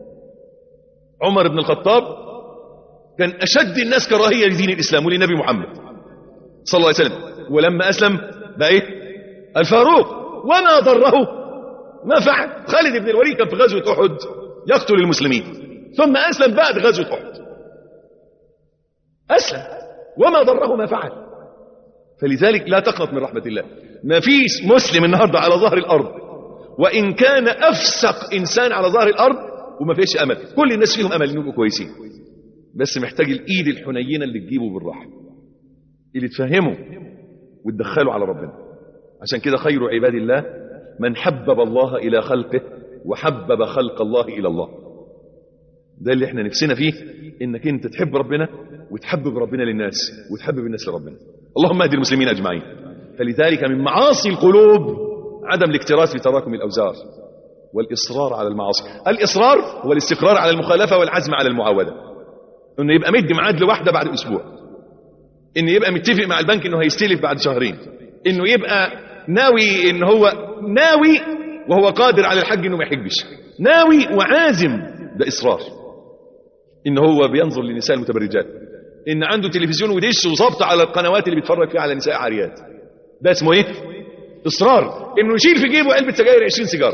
عمر بن الخطاب كان أشد الناس كراهية لدين الإسلام ولنبي محمد صلى الله عليه وسلم ولما أسلم بقى إيه الفاروق وما ضره ما فعل خالد بن الوليد كان في غزوة أحد يقتل المسلمين ثم أسلم بعد غزوة أحد أسلم وما ضره ما فعل فلذلك لا تقنط من رحمة الله ما فيش مسلم النهاردة على ظهر الأرض وإن كان أفسق إنسان على ظهر الأرض وما فيش أمل كل الناس فيهم أمل إنهم كويسين بس محتاج الإيد الحنينة اللي تجيبه بالراحة اللي تفهمه وتدخله على ربنا عشان كده خير عباد الله من حبب الله إلى خلقه وحبب خلق الله إلى الله ده اللي احنا نفسنا فيه انك انت تحب ربنا وتحبب ربنا للناس وتحبب الناس لربنا اللهم اهد المسلمين اجمعين فلذلك من معاصي القلوب عدم الاكتراث بتراكم الاوزار والإصرار على المعاصي الإصرار هو الاستقرار على المخالفة والعزم على المعاودة إنه يبقى مدي ميعاد لواحدة بعد أسبوع إنه يبقى متفق مع البنك إنه هيستلف بعد شهرين إنه يبقى ناوي إن هو ناوي وهو قادر على الحج إنه ما يحجش ناوي وعازم ده إصرار إن هو بينظر لنساء المتبرجات إن عنده تلفزيون ودش وظبط على القنوات اللي بيتفرج فيها على نساء عاريات ده اسمه إيه؟ إصرار إنه يشيل في جيبه علبة سجاير 20 سيجارة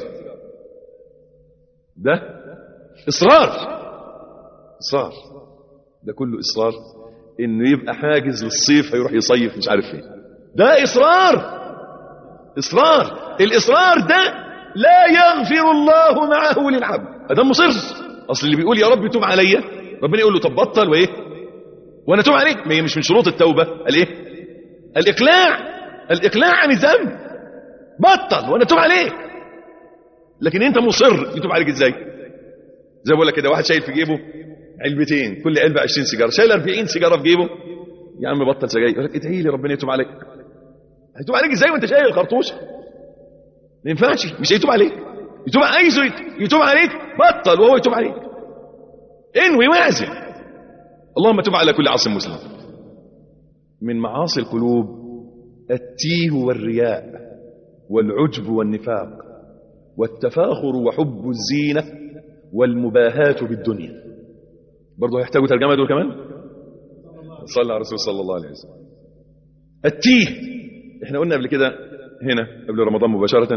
ده إصرار إصرار ده كله إصرار إنه يبقى حاجز للصيف هيروح يصيف مش عارف فين ده إصرار إصرار الإصرار ده لا يغفر الله معه للعبد ده مصر أصل اللي بيقول يا رب توب عليا ربنا يقول له طب بطل وإيه وأنا توب عليك ما هي مش من شروط التوبة الإيه الإقلاع الإقلاع عن الذنب بطل وأنا توب عليك لكن أنت مصر يتوب عليك إزاي زي ما بقول لك كده واحد شايل في جيبه علبتين كل علبة 20 سيجارة شايل 40 سيجارة في جيبه يا عم بطل سجاير يقول لك ادعي لي ربنا يتوب عليك هيتوب عليك ازاي وانت شايل الخرطوش ما ينفعش مش هيتوب عليك يتوب عايزه يتوب عليك بطل وهو يتوب عليك انوي واعزم اللهم تب على كل عاصم مسلم من معاصي القلوب التيه والرياء والعجب والنفاق والتفاخر وحب الزينة والمباهاة بالدنيا برضه هيحتاجوا ترجمة دول كمان صلى على الرسول صلى الله عليه وسلم التيه احنا قلنا قبل كده هنا قبل رمضان مباشرة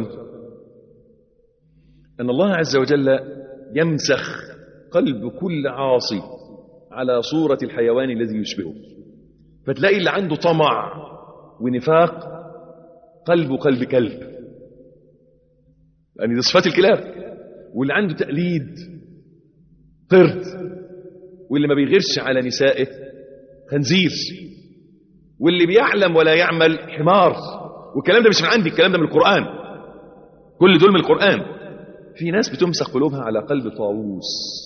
أن الله عز وجل يمسخ قلب كل عاصي على صورة الحيوان الذي يشبهه فتلاقي اللي عنده طمع ونفاق قلبه قلب كلب يعني دي صفات الكلاب واللي عنده تقليد قرد واللي ما بيغيرش على نسائه خنزير واللي بيعلم ولا يعمل حمار والكلام ده مش من عندي الكلام ده من القرآن كل دول من القرآن في ناس بتمسخ قلوبها على قلب طاووس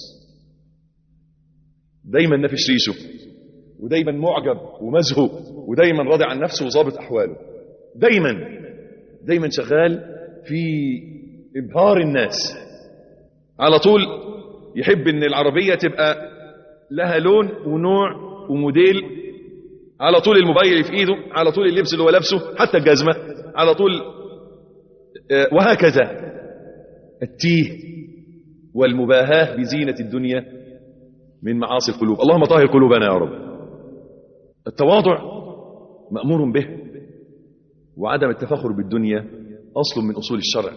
دايما نافش ريشه ودايما معجب ومزهو ودايما راضي عن نفسه وظابط أحواله دايما دايما شغال في إبهار الناس على طول يحب ان العربية تبقى لها لون ونوع وموديل على طول الموبايل اللي في ايده على طول اللبس اللي هو لابسه حتى الجزمة على طول آه، وهكذا التيه والمباهاة بزينة الدنيا من معاصي القلوب اللهم طهر قلوبنا يا رب التواضع مأمور به وعدم التفاخر بالدنيا أصل من أصول الشرع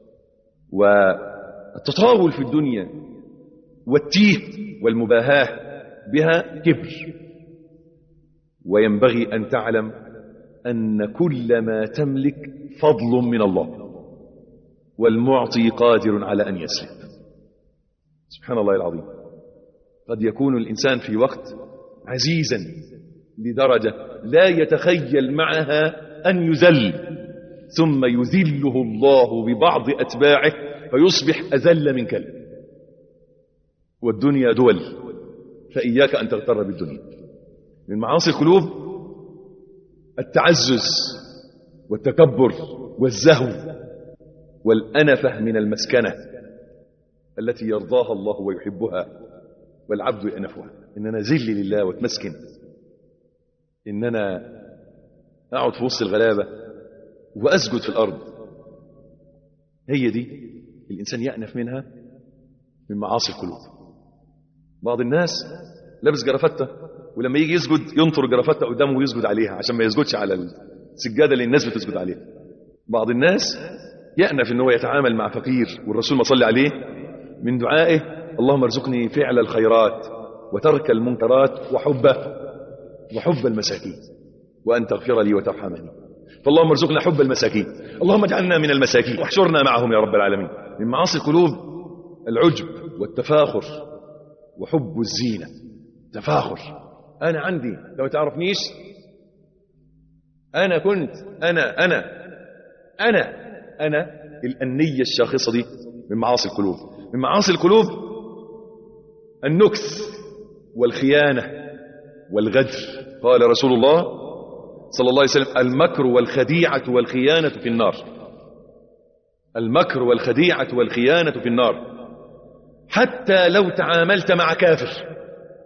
والتطاول في الدنيا والتيه والمباهاة بها كبر وينبغي أن تعلم أن كل ما تملك فضل من الله والمعطي قادر على أن يسلب سبحان الله العظيم قد يكون الإنسان في وقت عزيزا لدرجة لا يتخيل معها أن يذل ثم يذله الله ببعض أتباعه فيصبح أذل من كلب والدنيا دول فإياك أن تغتر بالدنيا من معاصي القلوب التعزز والتكبر والزهو والأنفة من المسكنة التي يرضاها الله ويحبها والعبد يأنفها إن أنا ذل لله واتمسكن إن أنا أقعد في وسط الغلابة وأسجد في الأرض هي دي الإنسان يأنف منها من معاصي القلوب بعض الناس لابس جرافته ولما يجي يسجد ينطر جرافته قدامه ويسجد عليها عشان ما يسجدش على السجادة اللي الناس بتسجد عليها بعض الناس يأنف ان هو يتعامل مع فقير والرسول ما صلى عليه من دعائه اللهم ارزقني فعل الخيرات وترك المنكرات وحبه وحب المساكين وأن تغفر لي وترحمني فاللهم ارزقنا حب المساكين اللهم اجعلنا من المساكين واحشرنا معهم يا رب العالمين من معاصي القلوب العجب والتفاخر وحب الزينة تفاخر أنا عندي لو تعرفنيش أنا كنت أنا أنا أنا أنا الأنية الشاخصة دي من معاصي القلوب من معاصي القلوب النكث والخيانة والغدر قال رسول الله صلى الله عليه وسلم المكر والخديعة والخيانة في النار المكر والخديعة والخيانة في النار حتى لو تعاملت مع كافر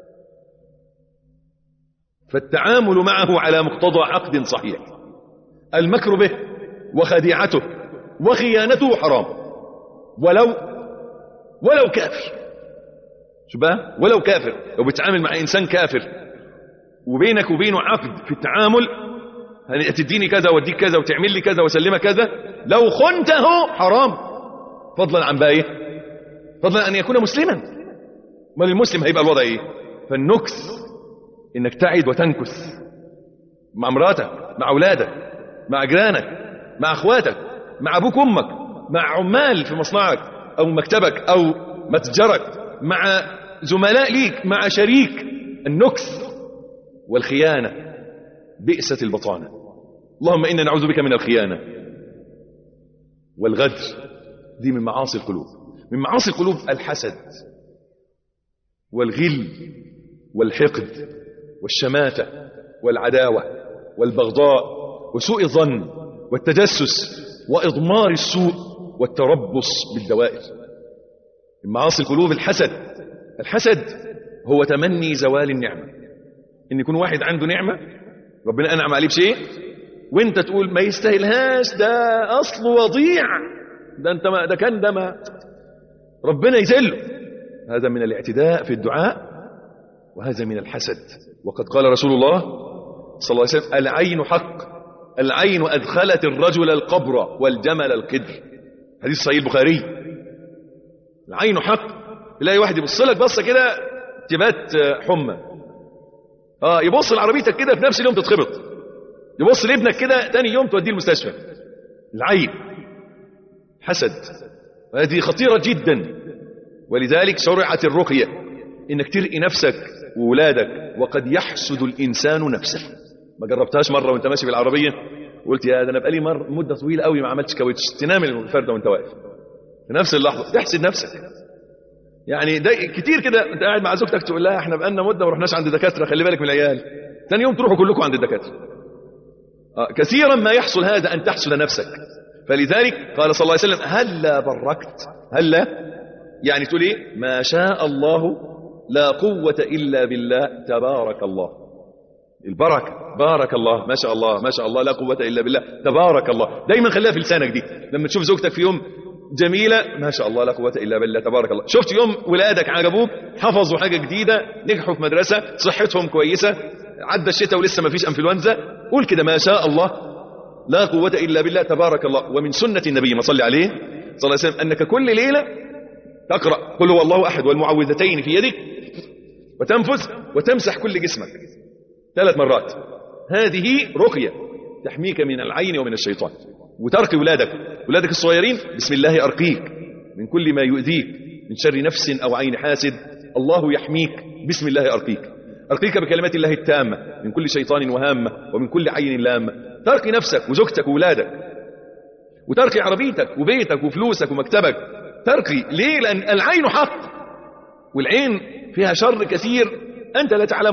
فالتعامل معه على مقتضى عقد صحيح المكر به وخديعته وخيانته حرام ولو ولو كافر شو بقى ولو كافر لو بتعامل مع انسان كافر وبينك وبينه عقد في التعامل يعني تديني كذا واديك كذا وتعمل لي كذا واسلمك كذا لو خنته حرام فضلا عن بقى ايه فضلا ان يكون مسلما امال المسلم هيبقى الوضع ايه فالنكث انك تعد وتنكث مع مراتك مع اولادك مع جيرانك مع اخواتك مع ابوك وامك مع عمال في مصنعك او مكتبك او متجرك مع زملاء ليك مع شريك النكث والخيانه بئست البطانه اللهم انا نعوذ بك من الخيانه والغدر دي من معاصي القلوب من معاصي القلوب الحسد والغل والحقد والشماتة والعداوة والبغضاء وسوء الظن والتجسس وإضمار السوء والتربص بالدوائر من معاصي القلوب الحسد الحسد هو تمني زوال النعمة إن يكون واحد عنده نعمة ربنا أنعم عليه بشيء وانت تقول ما يستاهلهاش ده أصل وضيع ده انت ما ده كان ده ما ربنا يذله هذا من الاعتداء في الدعاء وهذا من الحسد وقد قال رسول الله صلى الله عليه وسلم العين حق العين أدخلت الرجل القبر والجمل القدر حديث صحيح البخاري العين حق تلاقي واحد يبص لك بصه كده تبات حمى اه يبص لعربيتك كده في نفس اليوم تتخبط يبص لابنك كده تاني يوم توديه المستشفى العين حسد هذه خطيرة جدا ولذلك شرعت الرقية انك ترقي نفسك وولادك وقد يحسد الانسان نفسه ما جربتهاش مره وانت ماشي بالعربيه قلت يا ده انا بقالي مر مده طويله قوي ما عملتش كاوتش تنام الفرده وانت واقف في نفس اللحظه تحسد نفسك يعني ده كتير كده انت قاعد مع زوجتك تقول لها احنا بقالنا مده ما رحناش عند دكاتره خلي بالك من العيال ثاني يوم تروحوا كلكم عند الدكاتره آه كثيرا ما يحصل هذا ان تحسد نفسك فلذلك قال صلى الله عليه وسلم هلا بركت هلا يعني تقول ايه ما شاء الله لا قوة إلا بالله تبارك الله البركة بارك الله ما شاء الله ما شاء الله لا قوة إلا بالله تبارك الله دايما خليها في لسانك دي لما تشوف زوجتك في يوم جميلة ما شاء الله لا قوة إلا بالله تبارك الله شفت يوم ولادك عجبوك حفظوا حاجة جديدة نجحوا في مدرسة صحتهم كويسة عدى الشتاء ولسه ما فيش انفلونزا قول كده ما شاء الله لا قوة إلا بالله تبارك الله ومن سنة النبي ما صلي عليه صلى الله عليه وسلم أنك كل ليلة تقرأ قل هو الله أحد والمعوذتين في يدك وتنفذ وتمسح كل جسمك ثلاث مرات هذه رقية تحميك من العين ومن الشيطان وترقي ولادك ولادك الصغيرين بسم الله أرقيك من كل ما يؤذيك من شر نفس أو عين حاسد الله يحميك بسم الله أرقيك أرقيك بكلمات الله التامة من كل شيطان وهامة ومن كل عين لامة ترقي نفسك وزوجتك وولادك وترقي عربيتك وبيتك وفلوسك ومكتبك ترقي ليه لأن العين حق والعين فيها شر كثير أنت لا تعلم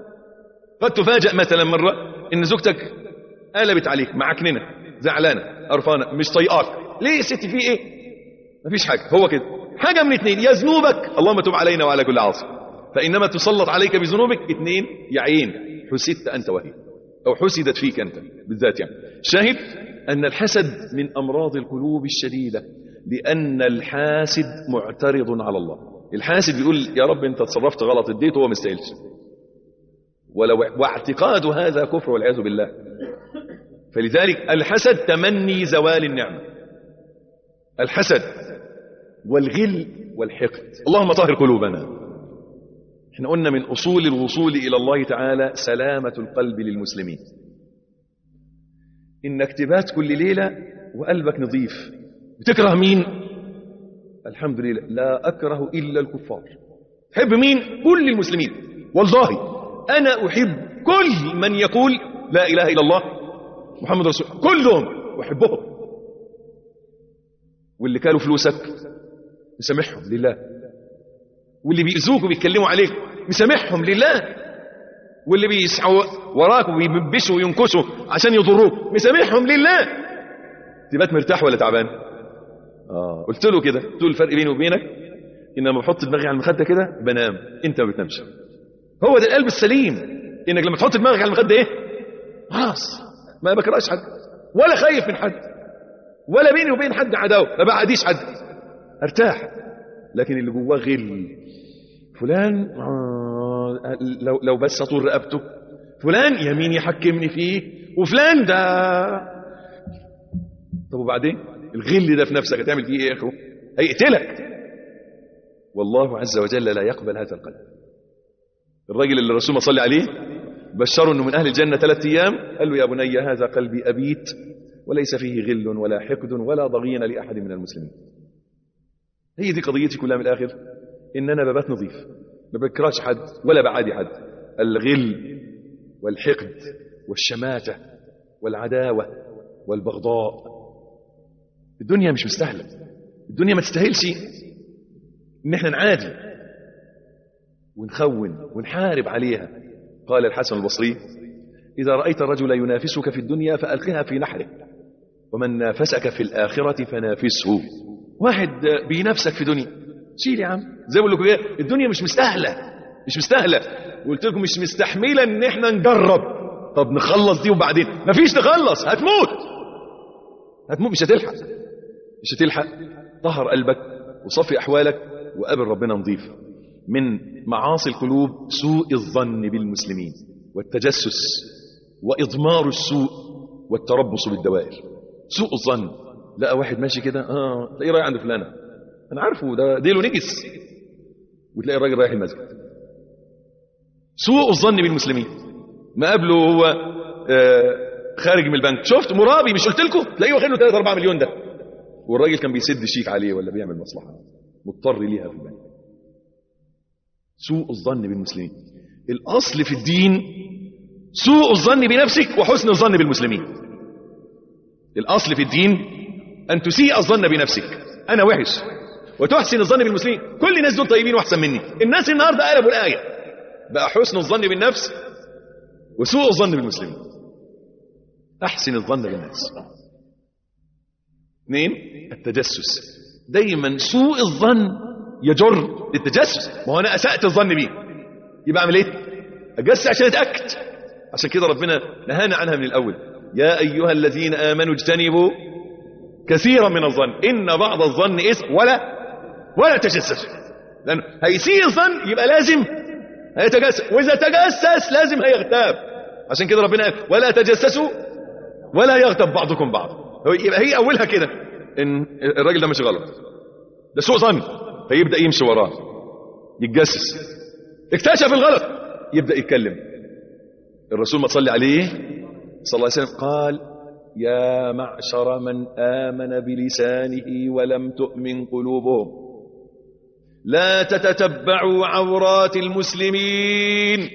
قد تفاجأ مثلا مرة إن زوجتك قلبت عليك معكننة زعلانة قرفانة مش طيقاك ليه يا ستي في إيه مفيش حاجة هو كده حاجة من اتنين يا ذنوبك اللهم تب علينا وعلى كل عاصي فإنما تسلط عليك بذنوبك اتنين يا عين حسدت أنت وهي أو حسدت فيك أنت بالذات يعني شاهد أن الحسد من أمراض القلوب الشديدة لأن الحاسد معترض على الله الحاسد بيقول يا رب انت تصرفت غلط اديته هو ما يستاهلش ولو واعتقاد هذا كفر والعياذ بالله فلذلك الحسد تمني زوال النعمه الحسد والغل والحقد اللهم طهر قلوبنا احنا قلنا من اصول الوصول الى الله تعالى سلامه القلب للمسلمين انك تبات كل ليله وقلبك نظيف بتكره مين الحمد لله لا أكره إلا الكفار تحب مين كل المسلمين والله أنا أحب كل من يقول لا إله إلا الله محمد رسول الله كلهم أحبهم واللي كانوا فلوسك مسامحهم لله واللي بيأذوك وبيتكلموا عليك مسامحهم لله واللي بيسعوا وراك وبيبشوا وينكسوا عشان يضروك مسامحهم لله تبات مرتاح ولا تعبان اه قلت له كده قلت له الفرق بيني وبينك ان لما بحط دماغي على المخده كده بنام انت ما بتنامش هو ده القلب السليم انك لما تحط دماغك على المخده ايه خلاص ما بكرهش حد ولا خايف من حد ولا بيني وبين حد عداوه ما بعديش حد ارتاح لكن اللي جواه غل فلان آه لو لو بس اطول رقبته فلان يمين يحكمني فيه وفلان ده طب وبعدين الغل ده في نفسك هتعمل فيه ايه يا اخو هيقتلك والله عز وجل لا يقبل هذا القلب الراجل اللي الرسول صلى عليه بشره انه من اهل الجنه ثلاث ايام قال له يا بني هذا قلبي ابيت وليس فيه غل ولا حقد ولا ضغين لاحد من المسلمين هي دي قضيتي كلها من الاخر ان انا ببات نظيف ما بكرهش حد ولا بعادي حد الغل والحقد والشماته والعداوه والبغضاء الدنيا مش مستاهله الدنيا ما تستاهلش ان احنا نعادي ونخون ونحارب عليها قال الحسن البصري إذا رأيت الرجل ينافسك في الدنيا فألقها في نحره ومن نافسك في الآخرة فنافسه واحد بينافسك في دنيا شيل يا عم زي ما بقول لكم ايه الدنيا مش مستاهلة مش مستاهلة وقلت لكم مش مستحملة ان احنا نجرب طب نخلص دي وبعدين مفيش نخلص هتموت هتموت مش هتلحق مش هتلحق طهر قلبك وصفي أحوالك وقابل ربنا نظيف من معاصي القلوب سوء الظن بالمسلمين والتجسس وإضمار السوء والتربص بالدوائر سوء الظن لقى واحد ماشي كده اه تلاقيه رايح عند فلانة انا عارفه ده ديله نجس وتلاقي الراجل رايح المسجد سوء الظن بالمسلمين ما قبله هو آه خارج من البنك شفت مرابي مش قلت لكم تلاقيه واخد له 3 4 مليون ده والراجل كان بيسد شيك عليه ولا بيعمل مصلحه مضطر ليها في البنك سوء الظن بالمسلمين الأصل في الدين سوء الظن بنفسك وحسن الظن بالمسلمين الأصل في الدين أن تسيء الظن بنفسك أنا وحش وتحسن الظن بالمسلمين كل الناس دول طيبين وأحسن مني الناس النهاردة قلبوا الآية بقى حسن الظن بالنفس وسوء الظن بالمسلمين أحسن الظن بالناس اثنين التجسس دايما سوء الظن يجر للتجسس ما هو انا اسأت الظن بيه يبقى اعمل ايه اجسس عشان اتاكد عشان كده ربنا نهانا عنها من الاول يا ايها الذين امنوا اجتنبوا كثيرا من الظن ان بعض الظن اثم ولا ولا تجسس لانه هيسيء الظن يبقى لازم هيتجسس واذا تجسس لازم هيغتاب عشان كده ربنا قال ولا تجسسوا ولا يغتب بعضكم بعض يبقى هي اولها كده ان الراجل ده مش غلط ده سوء ظن فيبدا يمشي وراه يتجسس اكتشف الغلط يبدا يتكلم الرسول ما تصلي عليه صلى الله عليه وسلم قال يا معشر من آمن بلسانه ولم تؤمن قلوبهم لا تتتبعوا عورات المسلمين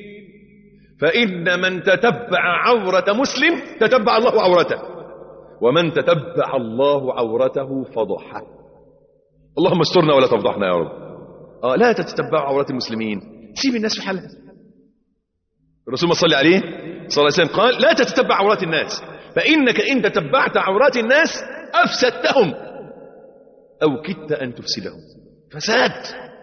فإن من تتبع عورة مسلم تتبع الله عورته ومن تتبع الله عورته فضحه اللهم استرنا ولا تفضحنا يا رب آه لا تتتبعوا عورات المسلمين سيب الناس في حالها الرسول ما صلى عليه صلى الله عليه وسلم قال لا تتتبع عورات الناس فإنك إن تتبعت عورات الناس أفسدتهم أو كدت أن تفسدهم فساد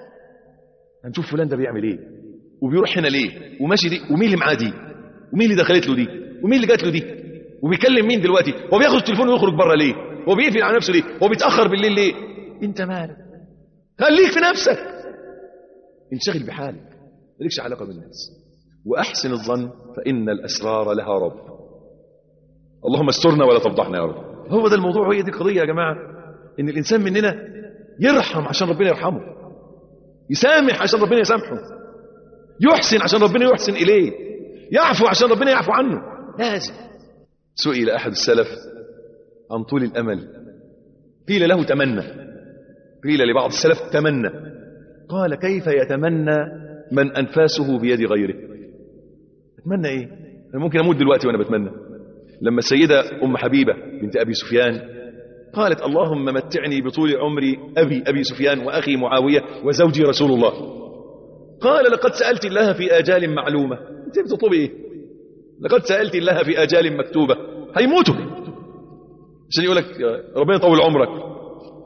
هنشوف فلان ده بيعمل ايه وبيروح هنا ليه وماشي دي ومين اللي معاه دي ومين اللي دخلت له دي ومين اللي جات له دي وبيكلم مين دلوقتي هو بياخد التليفون ويخرج بره ليه هو بيقفل على نفسه ليه هو بيتاخر بالليل ليه انت مالك خليك في نفسك انشغل بحالك مالكش علاقه بالناس واحسن الظن فان الاسرار لها رب اللهم استرنا ولا تفضحنا يا رب هو ده الموضوع وهي دي القضيه يا جماعه ان الانسان مننا يرحم عشان ربنا يرحمه يسامح عشان ربنا يسامحه يحسن عشان ربنا يحسن اليه يعفو عشان ربنا يعفو عنه لازم سئل احد السلف عن طول الامل قيل له تمنى قيل لبعض السلف تمنى قال كيف يتمنى من انفاسه بيد غيره اتمنى ايه انا ممكن اموت دلوقتي وانا بتمنى لما السيده ام حبيبه بنت ابي سفيان قالت اللهم متعني بطول عمري ابي ابي سفيان واخي معاويه وزوجي رسول الله قال لقد سالت الله في اجال معلومه انت بتطلبي ايه لقد سالت الله في اجال مكتوبه هيموتوا عشان يقول لك ربنا يطول عمرك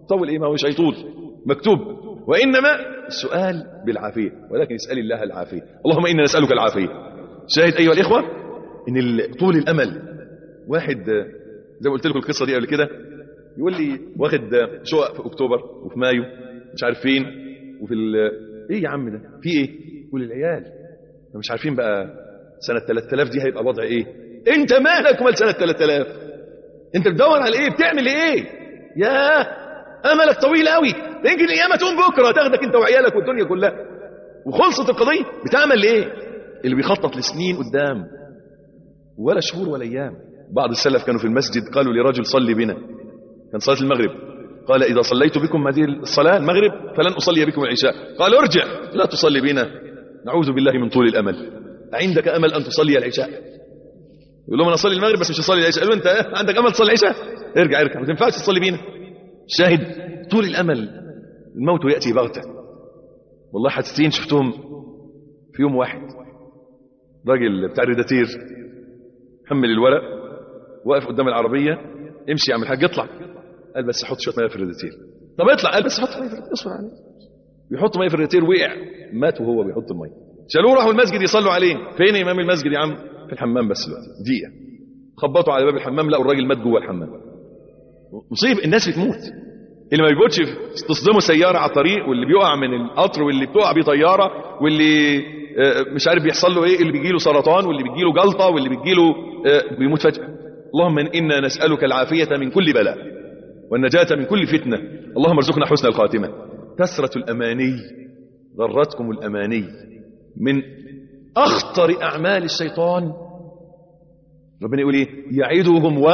طول ايه ما هوش هيطول مكتوب وانما السؤال بالعافيه ولكن اسال الله العافيه اللهم انا نسالك العافيه شاهد ايها الاخوه ان ال- طول الامل واحد آه، زي ما قلت لكم القصه دي قبل كده يقول لي واخد آه، شقق في اكتوبر وفي مايو مش عارف فين وفي ال... ايه يا عم ده في ايه يقول العيال ما مش عارفين بقى سنه 3000 دي هيبقى الوضع ايه انت مالك ومال سنه 3000 انت بتدور على ايه بتعمل ايه يا املك طويل قوي يمكن القيامه تقوم بكره تاخدك انت وعيالك والدنيا كلها وخلصت القضيه بتعمل ايه اللي بيخطط لسنين قدام ولا شهور ولا ايام بعض السلف كانوا في المسجد قالوا لرجل صلي بنا كان صلاه المغرب قال اذا صليت بكم هذه الصلاه المغرب فلن اصلي بكم العشاء قال ارجع لا تصلي بنا نعوذ بالله من طول الامل عندك امل ان تصلي العشاء يقول لهم انا اصلي المغرب بس مش هصلي العشاء قالوا انت عندك امل تصلي العشاء ارجع ارجع ما تنفعش تصلي بينا شاهد طول الامل الموت ياتي بغته والله حادثتين شفتهم في يوم واحد راجل بتاع الريداتير حمل الورق واقف قدام العربيه امشي يا عم الحاج اطلع قال بس حط شويه ميه في الريداتير طب اطلع قال بس حط ميه في الريداتير اصبر عليه بيحط ميه في الريداتير وقع مات وهو بيحط الميه شالوه راحوا المسجد يصلوا عليه فين امام المسجد يا عم في الحمام بس دلوقتي دقيقه خبطوا على باب الحمام لقوا الراجل مات جوه الحمام مصيب الناس بتموت اللي ما بيموتش تصدمه سياره على الطريق واللي بيقع من القطر واللي بتقع بيه طياره واللي آه، مش عارف بيحصل له ايه اللي بيجي له سرطان واللي بيجي له جلطه واللي بيجي له آه، بيموت فجاه اللهم انا نسالك العافيه من كل بلاء والنجاه من كل فتنه اللهم ارزقنا حسن الخاتمه كثره الاماني غرتكم الاماني من اخطر اعمال الشيطان ربنا يقول ايه يعدهم و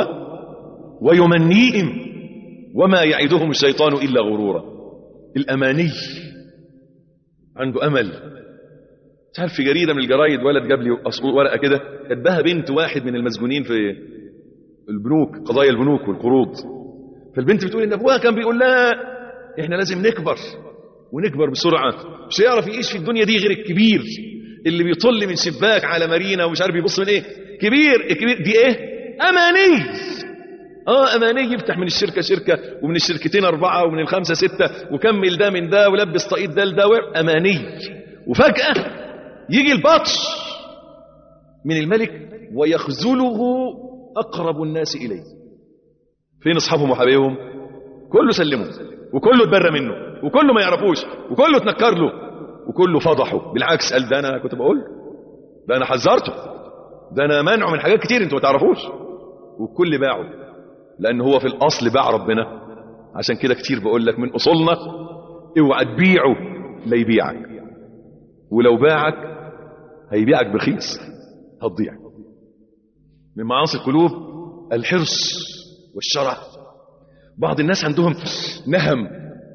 ويمنيهم وما يعدهم الشيطان الا غرورا الاماني عنده امل مش عارف في جريده من الجرايد ولد جاب لي أص- ورقه كده كاتباها بنت واحد من المسجونين في البنوك قضايا البنوك والقروض فالبنت بتقول ان ابوها كان بيقول لها احنا لازم نكبر ونكبر بسرعه مش هيعرف يعيش في الدنيا دي غير الكبير اللي بيطل من شباك على مارينا ومش عارف يبص من ايه كبير الكبير دي ايه اماني اه اماني يفتح من الشركه شركه ومن الشركتين اربعه ومن الخمسه سته وكمل ده من ده ولبس طاقية ده لده و- اماني وفجاه يجي البطش من الملك ويخذله اقرب الناس اليه فين اصحابهم وحبايبهم كله سلموا وكله اتبرى منه وكله ما يعرفوش وكله اتنكر له وكله فضحه بالعكس قال ده انا كنت بقول ده انا حذرته ده انا منعه من حاجات كتير انتوا ما تعرفوش والكل باعه لان هو في الاصل باع ربنا عشان كده كتير بقول لك من اصولنا اوعى تبيعه لا يبيعك ولو باعك هيبيعك برخيص هتضيع من معاصي القلوب الحرص والشرع بعض الناس عندهم نهم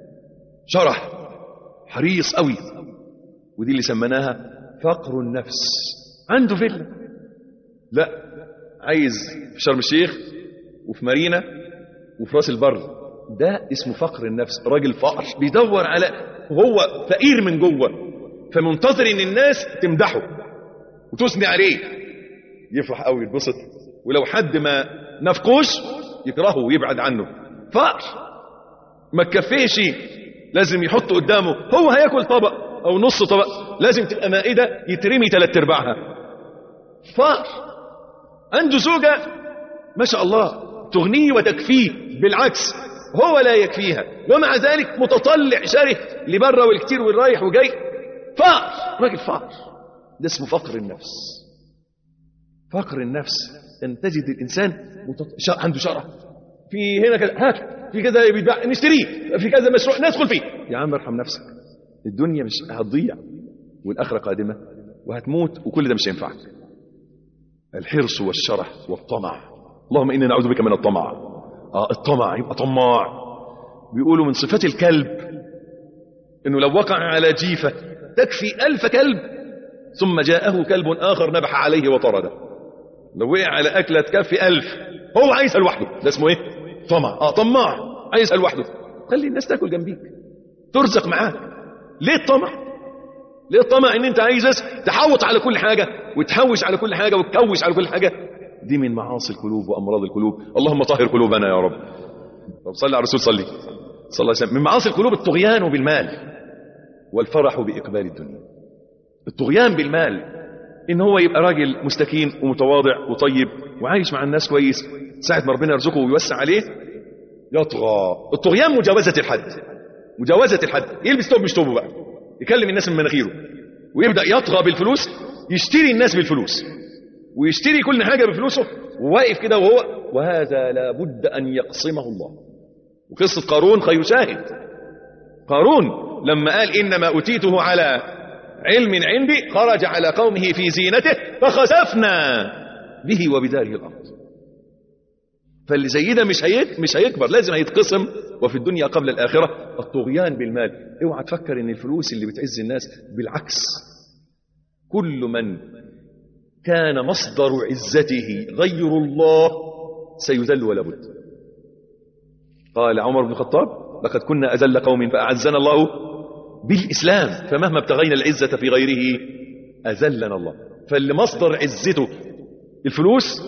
شرح حريص قوي ودي اللي سميناها فقر النفس عنده فيلا لا عايز في شرم الشيخ وفي مارينا وفي راس البر ده اسمه فقر النفس راجل فقر بيدور على وهو فقير من جوه فمنتظر ان الناس تمدحه وتثني عليه يفرح قوي يتبسط ولو حد ما نفقوش يكرهه ويبعد عنه فقر ما تكفيش لازم يحط قدامه هو هياكل طبق او نص طبق لازم تبقى مائده يترمي ثلاث ارباعها فقر عنده زوجه ما شاء الله تغنيه وتكفيه بالعكس هو لا يكفيها ومع ذلك متطلع شره لبره والكتير والرايح وجاي فقر راجل فقر ده اسمه فقر النفس فقر النفس ان تجد الانسان متط... شا... عنده شرع في هنا كذا هات في كذا بيتباع نشتريه في كذا مشروع ندخل فيه يا عم ارحم نفسك الدنيا مش هتضيع والاخره قادمه وهتموت وكل ده مش هينفعك الحرص والشرح والطمع اللهم انا نعوذ بك من الطمع اه الطمع يبقى طماع بيقولوا من صفات الكلب انه لو وقع على جيفه تكفي الف كلب ثم جاءه كلب اخر نبح عليه وطرده لو وقع على اكله تكفي الف هو عايزها لوحده ده اسمه ايه طمع اه طماع عايزها لوحده خلي الناس تاكل جنبيك ترزق معاك ليه الطمع ليه الطمع ان انت عايز بس تحوط على كل حاجه وتحوش على كل حاجه وتكوش على كل حاجه دي من معاصي القلوب وامراض القلوب اللهم طهر قلوبنا يا رب طب صلي على الرسول صلي صلى الله عليه وسلم من معاصي القلوب الطغيان بالمال والفرح بإقبال الدنيا الطغيان بالمال إن هو يبقى راجل مستكين ومتواضع وطيب وعايش مع الناس كويس ساعة ما ربنا يرزقه ويوسع عليه يطغى الطغيان مجاوزة الحد مجاوزة الحد يلبس توب مش توبه بقى يكلم الناس من مناخيره ويبدأ يطغى بالفلوس يشتري الناس بالفلوس ويشتري كل حاجة بفلوسه وواقف كده وهو وهذا لابد أن يقسمه الله وقصة قارون خير شاهد قارون لما قال إنما أتيته على علم عندي خرج على قومه في زينته فخسفنا به وبداره الأرض فاللي زي ده مش هيك مش هيكبر لازم هيتقسم وفي الدنيا قبل الآخرة الطغيان بالمال اوعى تفكر ان الفلوس اللي بتعز الناس بالعكس كل من كان مصدر عزته غير الله سيذل ولا بد قال عمر بن الخطاب لقد كنا أذل قوم فأعزنا الله بالإسلام فمهما ابتغينا العزة في غيره أذلنا الله فاللي مصدر عزته الفلوس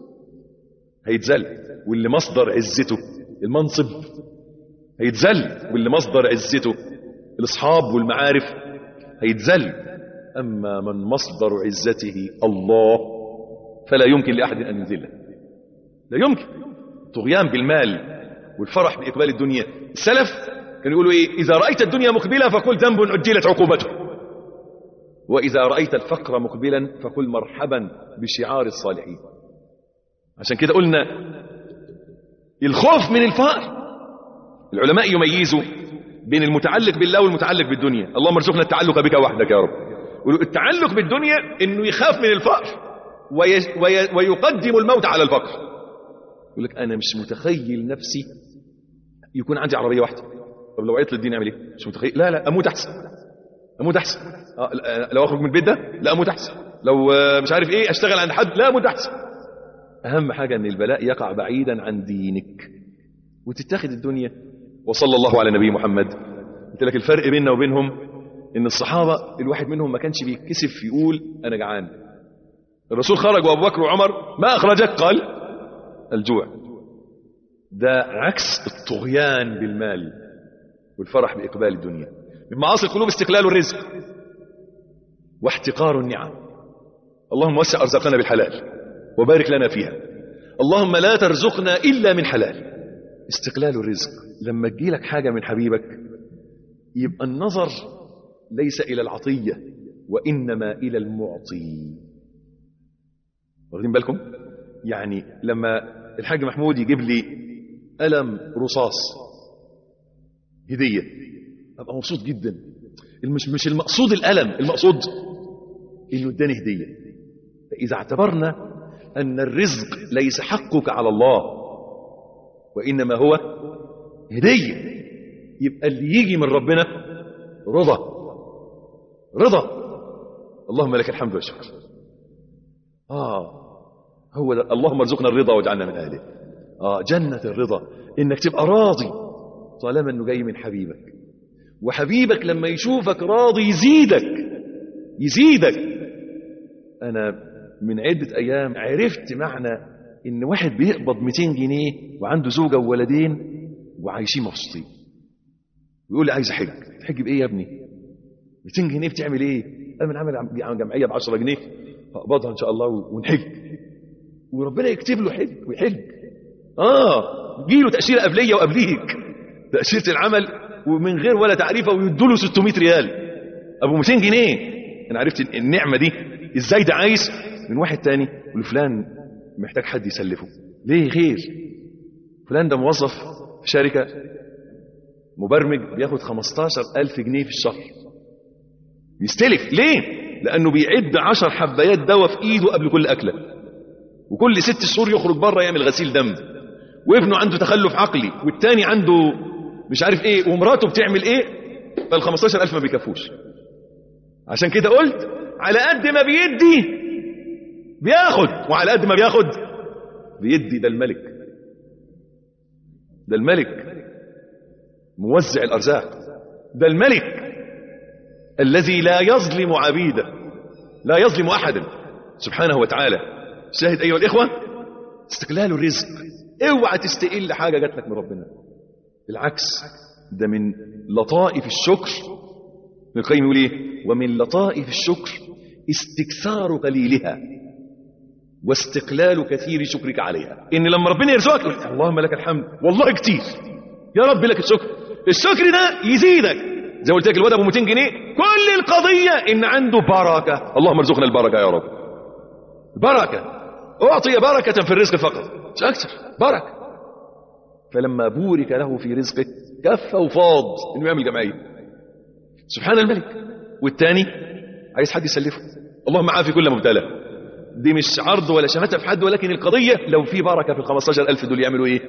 هيتذل واللي مصدر عزته المنصب هيتذل واللي مصدر عزته الاصحاب والمعارف هيتذل اما من مصدر عزته الله فلا يمكن لاحد ان يذله لا يمكن طغيان بالمال والفرح باقبال الدنيا السلف كانوا يقولوا ايه اذا رايت الدنيا مقبله فقل ذنب عجلت عقوبته واذا رايت الفقر مقبلا فقل مرحبا بشعار الصالحين عشان كده قلنا الخوف من الفقر العلماء يميزوا بين المتعلق بالله والمتعلق بالدنيا اللهم ارزقنا التعلق بك وحدك يا رب يقولوا التعلق بالدنيا انه يخاف من الفقر وي وي ويقدم الموت على الفقر يقول لك انا مش متخيل نفسي يكون عندي عربيه واحده طب لو عيطت للدين اعمل ايه مش متخيل لا لا اموت احسن اموت احسن آه لو اخرج من البيت ده لا اموت احسن لو آه مش عارف ايه اشتغل عند حد لا اموت احسن اهم حاجه ان البلاء يقع بعيدا عن دينك وتتخذ الدنيا وصلى الله على نبي محمد قلت لك الفرق بيننا وبينهم ان الصحابه الواحد منهم ما كانش بيتكسف يقول انا جعان الرسول خرج وابو بكر وعمر ما اخرجك قال الجوع ده عكس الطغيان بالمال والفرح باقبال الدنيا من معاصي القلوب استقلال الرزق واحتقار النعم اللهم وسع ارزاقنا بالحلال وبارك لنا فيها اللهم لا ترزقنا الا من حلال استقلال الرزق لما تجيلك حاجة من حبيبك يبقى النظر ليس إلى العطية وإنما إلى المعطي واخدين بالكم يعني لما الحاج محمود يجيب لي قلم رصاص هدية أبقى مبسوط جدا مش مش المقصود القلم المقصود إنه اداني هدية فإذا اعتبرنا أن الرزق ليس حقك على الله وإنما هو هدية يبقى اللي يجي من ربنا رضا رضا اللهم لك الحمد والشكر آه هو ده اللهم ارزقنا الرضا واجعلنا من أهله آه جنة الرضا إنك تبقى راضي طالما إنه جاي من حبيبك وحبيبك لما يشوفك راضي يزيدك يزيدك أنا من عدة أيام عرفت معنى إن واحد بيقبض 200 جنيه وعنده زوجة وولدين وعايشين مبسوطين ويقول لي عايز أحج تحج بإيه يا ابني 200 جنيه بتعمل إيه أنا عامل جمعية ب 10 جنيه هقبضها إن شاء الله ونحج وربنا يكتب له حج ويحج آه جيله تأشيرة قبلية وقبليك تأشيرة العمل ومن غير ولا تعريفة ويدوا له 600 ريال أبو 200 جنيه أنا عرفت النعمة دي إزاي ده عايز من واحد تاني ولفلان محتاج حد يسلفه ليه خير فلان ده موظف في شركة مبرمج بياخد 15 ألف جنيه في الشهر يستلف ليه لأنه بيعد 10 حبايات دواء في إيده قبل كل أكلة وكل ست شهور يخرج بره يعمل غسيل دم وابنه عنده تخلف عقلي والتاني عنده مش عارف ايه ومراته بتعمل ايه فال 15 ألف ما بيكفوش عشان كده قلت على قد ما بيدي بياخد وعلى قد ما بياخد بيدي ده الملك ده الملك موزع الأرزاق ده الملك الذي لا يظلم عبيده لا يظلم أحدا سبحانه وتعالى شاهد أيها الإخوة استقلال الرزق اوعى تستقل حاجة جات لك من ربنا بالعكس ده من لطائف الشكر ابن القيم يقول ايه ومن لطائف الشكر استكثار قليلها واستقلال كثير شكرك عليها ان لما ربنا يرزقك يقول اللهم لك الحمد والله كتير يا رب لك الشكر الشكر ده يزيدك زي ما قلت لك الواد ابو 200 جنيه كل القضيه ان عنده بركه اللهم ارزقنا البركه يا رب بركه اعطي بركه في الرزق فقط مش اكثر بركه فلما بورك له في رزقه كف وفاض انه يعمل جمعيه سبحان الملك والتاني عايز حد يسلفه اللهم عافي كل مبتلى دي مش عرض ولا شماتة في حد ولكن القضية لو في بركة في ال 15000 دول يعملوا ايه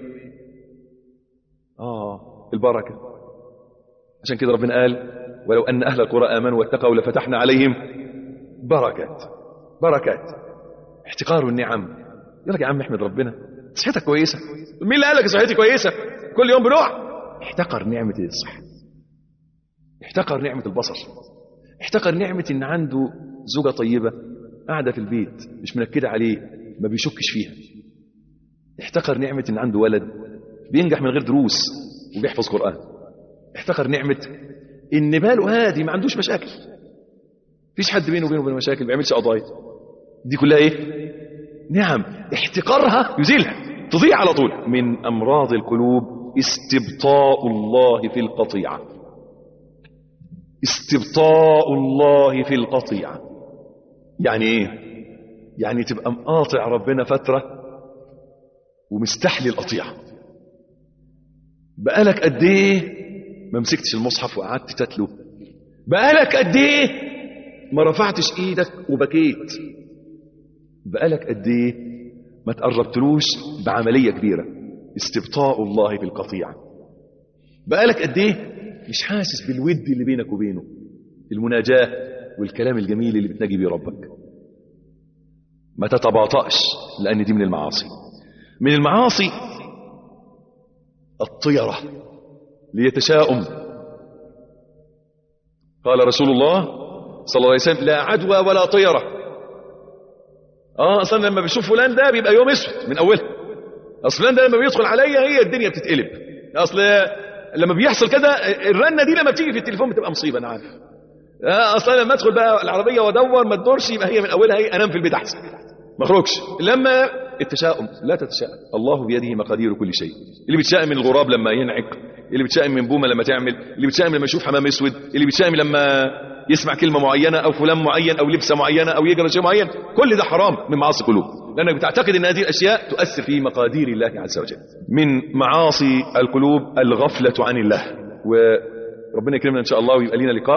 اه البركة عشان كده ربنا قال ولو أن أهل القرى آمنوا واتقوا لفتحنا عليهم بركات بركات احتقار النعم يقول لك يا عم احمد ربنا صحتك كويسة مين اللي قال لك صحتي كويسة كل يوم بنوع احتقر نعمة الصحة احتقر نعمة البصر احتقر نعمة ان عنده زوجة طيبة قاعدة في البيت مش منكدة عليه ما بيشكش فيها احتقر نعمة ان عنده ولد بينجح من غير دروس وبيحفظ قرآن احتقر نعمة ان باله هادي ما عندوش مشاكل فيش حد بينه وبينه وبين مشاكل ما بيعملش قضايا دي كلها ايه نعم احتقارها يزيلها تضيع على طول من امراض القلوب استبطاء الله في القطيعه استبطاء الله في القطيعة يعني ايه يعني تبقى مقاطع ربنا فترة ومستحلي القطيعة بقالك قد ايه ما مسكتش المصحف وقعدت تتلو بقالك قد ايه ما رفعتش ايدك وبكيت بقالك قد ايه ما تقربتلوش بعملية كبيرة استبطاء الله في القطيعة بقالك قد ايه مش حاسس بالود اللي بينك وبينه المناجاة والكلام الجميل اللي بتناجي بيه ربك ما تتباطأش لأن دي من المعاصي من المعاصي الطيرة ليتشاؤم قال رسول الله صلى الله عليه وسلم لا عدوى ولا طيرة اه اصلا لما بيشوف فلان ده بيبقى يوم اسود من اولها اصل فلان ده لما بيدخل عليا هي الدنيا بتتقلب اصل لما بيحصل كده الرنه دي لما بتيجي في التليفون بتبقى مصيبه انا عارف اصلا لما ادخل بقى العربيه وادور ما تدورش يبقى هي من اولها هي انام في البيت احسن ما اخرجش لما التشاؤم لا تتشائم الله بيده مقادير كل شيء اللي بيتشائم من الغراب لما ينعق اللي بيتشائم من بومه لما تعمل اللي بيتشائم لما يشوف حمام اسود اللي بيتشائم لما يسمع كلمه معينه او فلان معين او لبسه معينه او يجرى شيء معين كل ده حرام من معاصي القلوب لانك بتعتقد ان هذه الاشياء تؤثر في مقادير الله عز وجل من معاصي القلوب الغفله عن الله وربنا يكرمنا ان شاء الله ويبقى لنا لقاء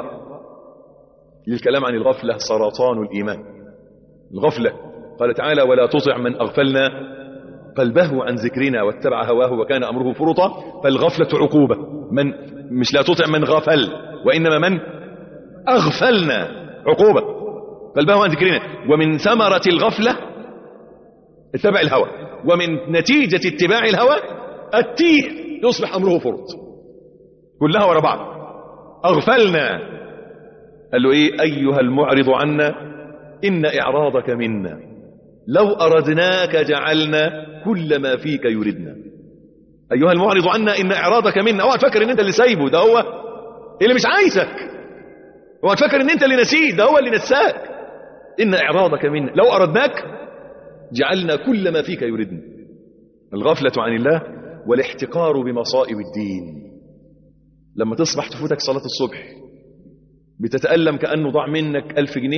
للكلام عن الغفله سرطان الايمان الغفله قال تعالى ولا تطع من اغفلنا قلبه عن ذكرنا واتبع هواه وكان امره فرطا فالغفله عقوبه من مش لا تطع من غفل وانما من اغفلنا عقوبه قلبه عن ذكرنا ومن ثمره الغفله اتبع الهوى ومن نتيجه اتباع الهوى التيه يصبح امره فرط كلها ورا بعض اغفلنا قال له ايه ايها المعرض عنا ان اعراضك منا لو اردناك جعلنا كل ما فيك يردنا ايها المعرض عنا ان اعراضك منا اوعى تفكر ان انت اللي سايبه ده هو اللي مش عايزك اوعى تفكر ان انت اللي نسيه ده هو اللي نساك ان اعراضك منا لو اردناك جعلنا كل ما فيك يردنا الغفله عن الله والاحتقار بمصائب الدين لما تصبح تفوتك صلاه الصبح بتتألم كأنه ضاع منك ألف جنيه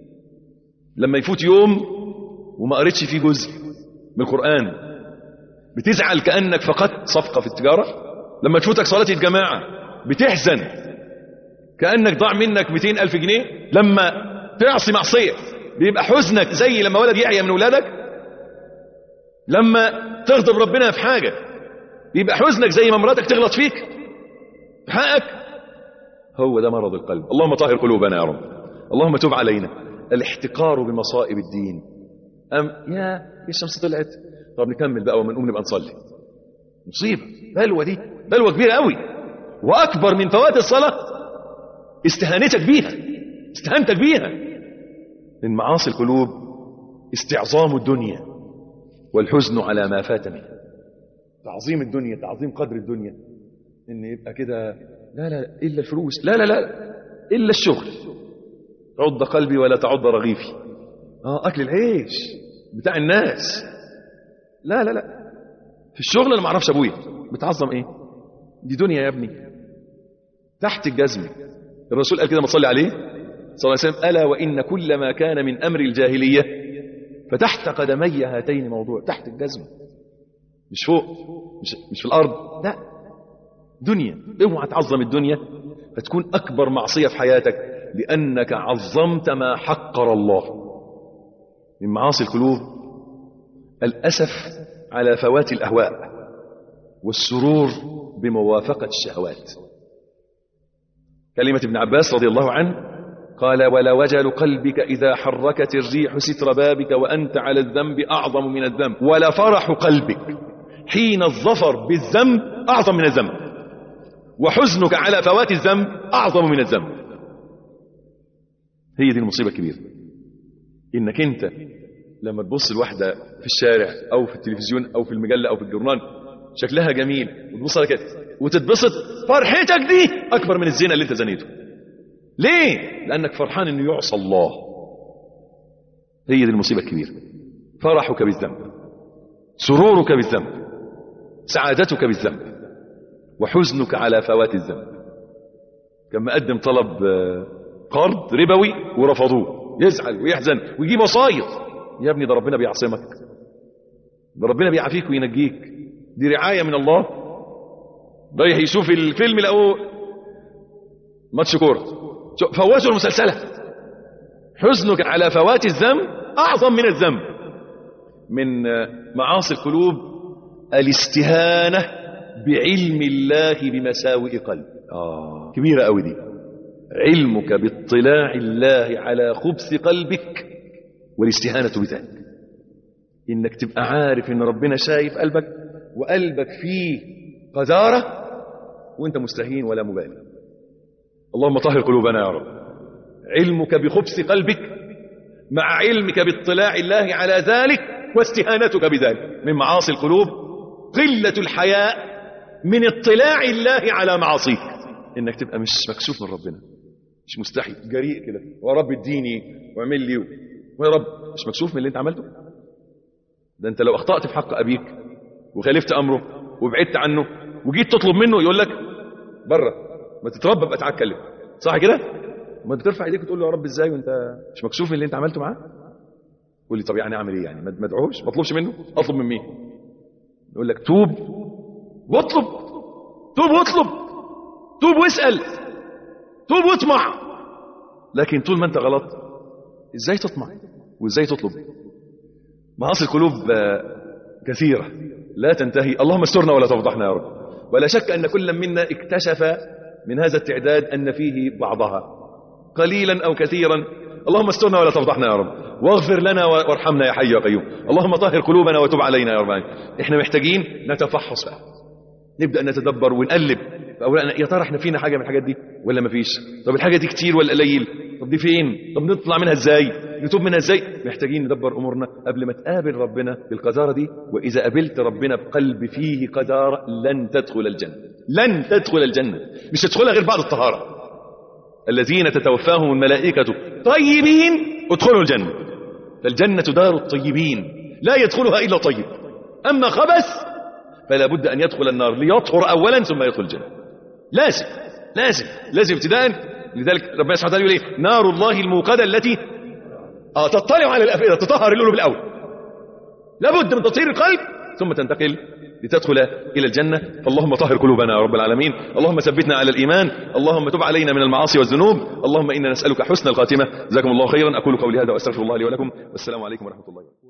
لما يفوت يوم وما قريتش فيه جزء من القرآن بتزعل كأنك فقدت صفقة في التجارة لما تفوتك صلاة الجماعة بتحزن كأنك ضاع منك 200 ألف جنيه لما تعصي معصية بيبقى حزنك زي لما ولد يعيا من ولادك لما تغضب ربنا في حاجة بيبقى حزنك زي ما مراتك تغلط فيك في حقك هو ده مرض القلب اللهم طهر قلوبنا يا رب اللهم تب علينا الاحتقار بمصائب الدين أم يا الشمس طلعت طب نكمل بقى وما نقوم نبقى نصلي مصيبة بلوى دي بلوى كبيرة قوي وأكبر من فوات الصلاة استهانتك بيها استهانتك بيها من معاصي القلوب استعظام الدنيا والحزن على ما فات منها تعظيم الدنيا تعظيم قدر الدنيا ان يبقى كده لا لا الا الفلوس لا لا لا الا الشغل عض قلبي ولا تعض رغيفي اه اكل العيش بتاع الناس لا لا لا في الشغل انا ما اعرفش ابويا بتعظم ايه دي دنيا يا ابني تحت الجزم الرسول قال كده ما تصلي عليه صلى الله عليه وسلم الا وان كل ما كان من امر الجاهليه فتحت قدمي هاتين موضوع تحت الجزمه مش فوق مش, مش في الارض لا دنيا اوعى تعظم الدنيا فتكون اكبر معصيه في حياتك لانك عظمت ما حقر الله من معاصي القلوب الاسف على فوات الاهواء والسرور بموافقه الشهوات كلمه ابن عباس رضي الله عنه قال ولوجل قلبك إذا حركت الريح ستر بابك وأنت على الذنب أعظم من الذنب ولفرح قلبك حين الظفر بالذنب أعظم من الذنب وحزنك على فوات الذنب أعظم من الذنب هي دي المصيبة الكبيرة إنك أنت لما تبص الواحدة في الشارع أو في التلفزيون أو في المجلة أو في الجورنال شكلها جميل وتبص على كده وتتبسط فرحتك دي أكبر من الزنا اللي أنت زنيته ليه؟ لأنك فرحان أنه يعصى الله هي دي المصيبة الكبيرة فرحك بالذنب سرورك بالذنب سعادتك بالذنب وحزنك على فوات الذنب كان مقدم طلب قرض ربوي ورفضوه يزعل ويحزن ويجيب وصاير يا ابني ده ربنا بيعصمك ده ربنا بيعافيك وينجيك دي رعاية من الله رايح يشوف الفيلم لقوه ماتش كوره فوتوا المسلسلة حزنك على فوات الذنب أعظم من الذنب من معاصي القلوب الاستهانة بعلم الله بمساوئ قلب آه كبيرة قوي دي علمك باطلاع الله على خبث قلبك والاستهانة بذلك إنك تبقى عارف إن ربنا شايف قلبك وقلبك فيه قذارة وإنت مستهين ولا مبالي اللهم طهر قلوبنا يا رب علمك بخبث قلبك مع علمك باطلاع الله على ذلك واستهانتك بذلك من معاصي القلوب قلة الحياء من اطلاع الله على معاصيك انك تبقى مش مكسوف من ربنا مش مستحي جريء كده يا رب اديني واعمل لي ويا رب مش مكسوف من اللي انت عملته ده انت لو اخطأت في حق ابيك وخالفت امره وبعدت عنه وجيت تطلب منه يقول لك بره ما تتربى بقى تعال اتكلم صح كده ما بترفع ايديك وتقول له يا رب ازاي وانت مش مكسوف من اللي انت عملته معاه قول لي طب يعني اعمل ايه يعني ما ادعوش ما اطلبش منه اطلب من مين يقول لك توب واطلب توب واطلب توب واسال توب واطمع لكن طول ما انت غلط ازاي تطمع وازاي تطلب معاصي القلوب كثيره لا تنتهي اللهم استرنا ولا تفضحنا يا رب ولا شك ان كل منا اكتشف من هذا التعداد أن فيه بعضها قليلا أو كثيرا اللهم استرنا ولا تفضحنا يا رب واغفر لنا وارحمنا يا حي يا قيوم اللهم طهر قلوبنا وتب علينا يا رب احنا محتاجين نتفحص بقى نبدأ نتدبر ونقلب أولا يا ترى احنا فينا حاجة من الحاجات دي ولا ما فيش طب الحاجة دي كتير ولا قليل طب دي فين طب نطلع منها ازاي نتوب منها ازاي محتاجين ندبر امورنا قبل ما تقابل ربنا بالقذاره دي واذا قابلت ربنا بقلب فيه قذاره لن تدخل الجنه لن تدخل الجنه مش تدخلها غير بعد الطهاره الذين تتوفاهم الملائكه طيبين ادخلوا الجنه فالجنه دار الطيبين لا يدخلها الا طيب اما خبث فلا بد ان يدخل النار ليطهر اولا ثم يدخل الجنه لازم لازم لازم ابتداء لذلك ربنا سبحانه وتعالى يقول ايه نار الله الموقده التي اه تطلع على الافئده تطهر القلوب الاول لابد من تطهير القلب ثم تنتقل لتدخل الى الجنه فاللهم طهر قلوبنا يا رب العالمين اللهم ثبتنا على الايمان اللهم تب علينا من المعاصي والذنوب اللهم انا نسالك حسن الخاتمه جزاكم الله خيرا اقول قولي هذا واستغفر الله لي ولكم والسلام عليكم ورحمه الله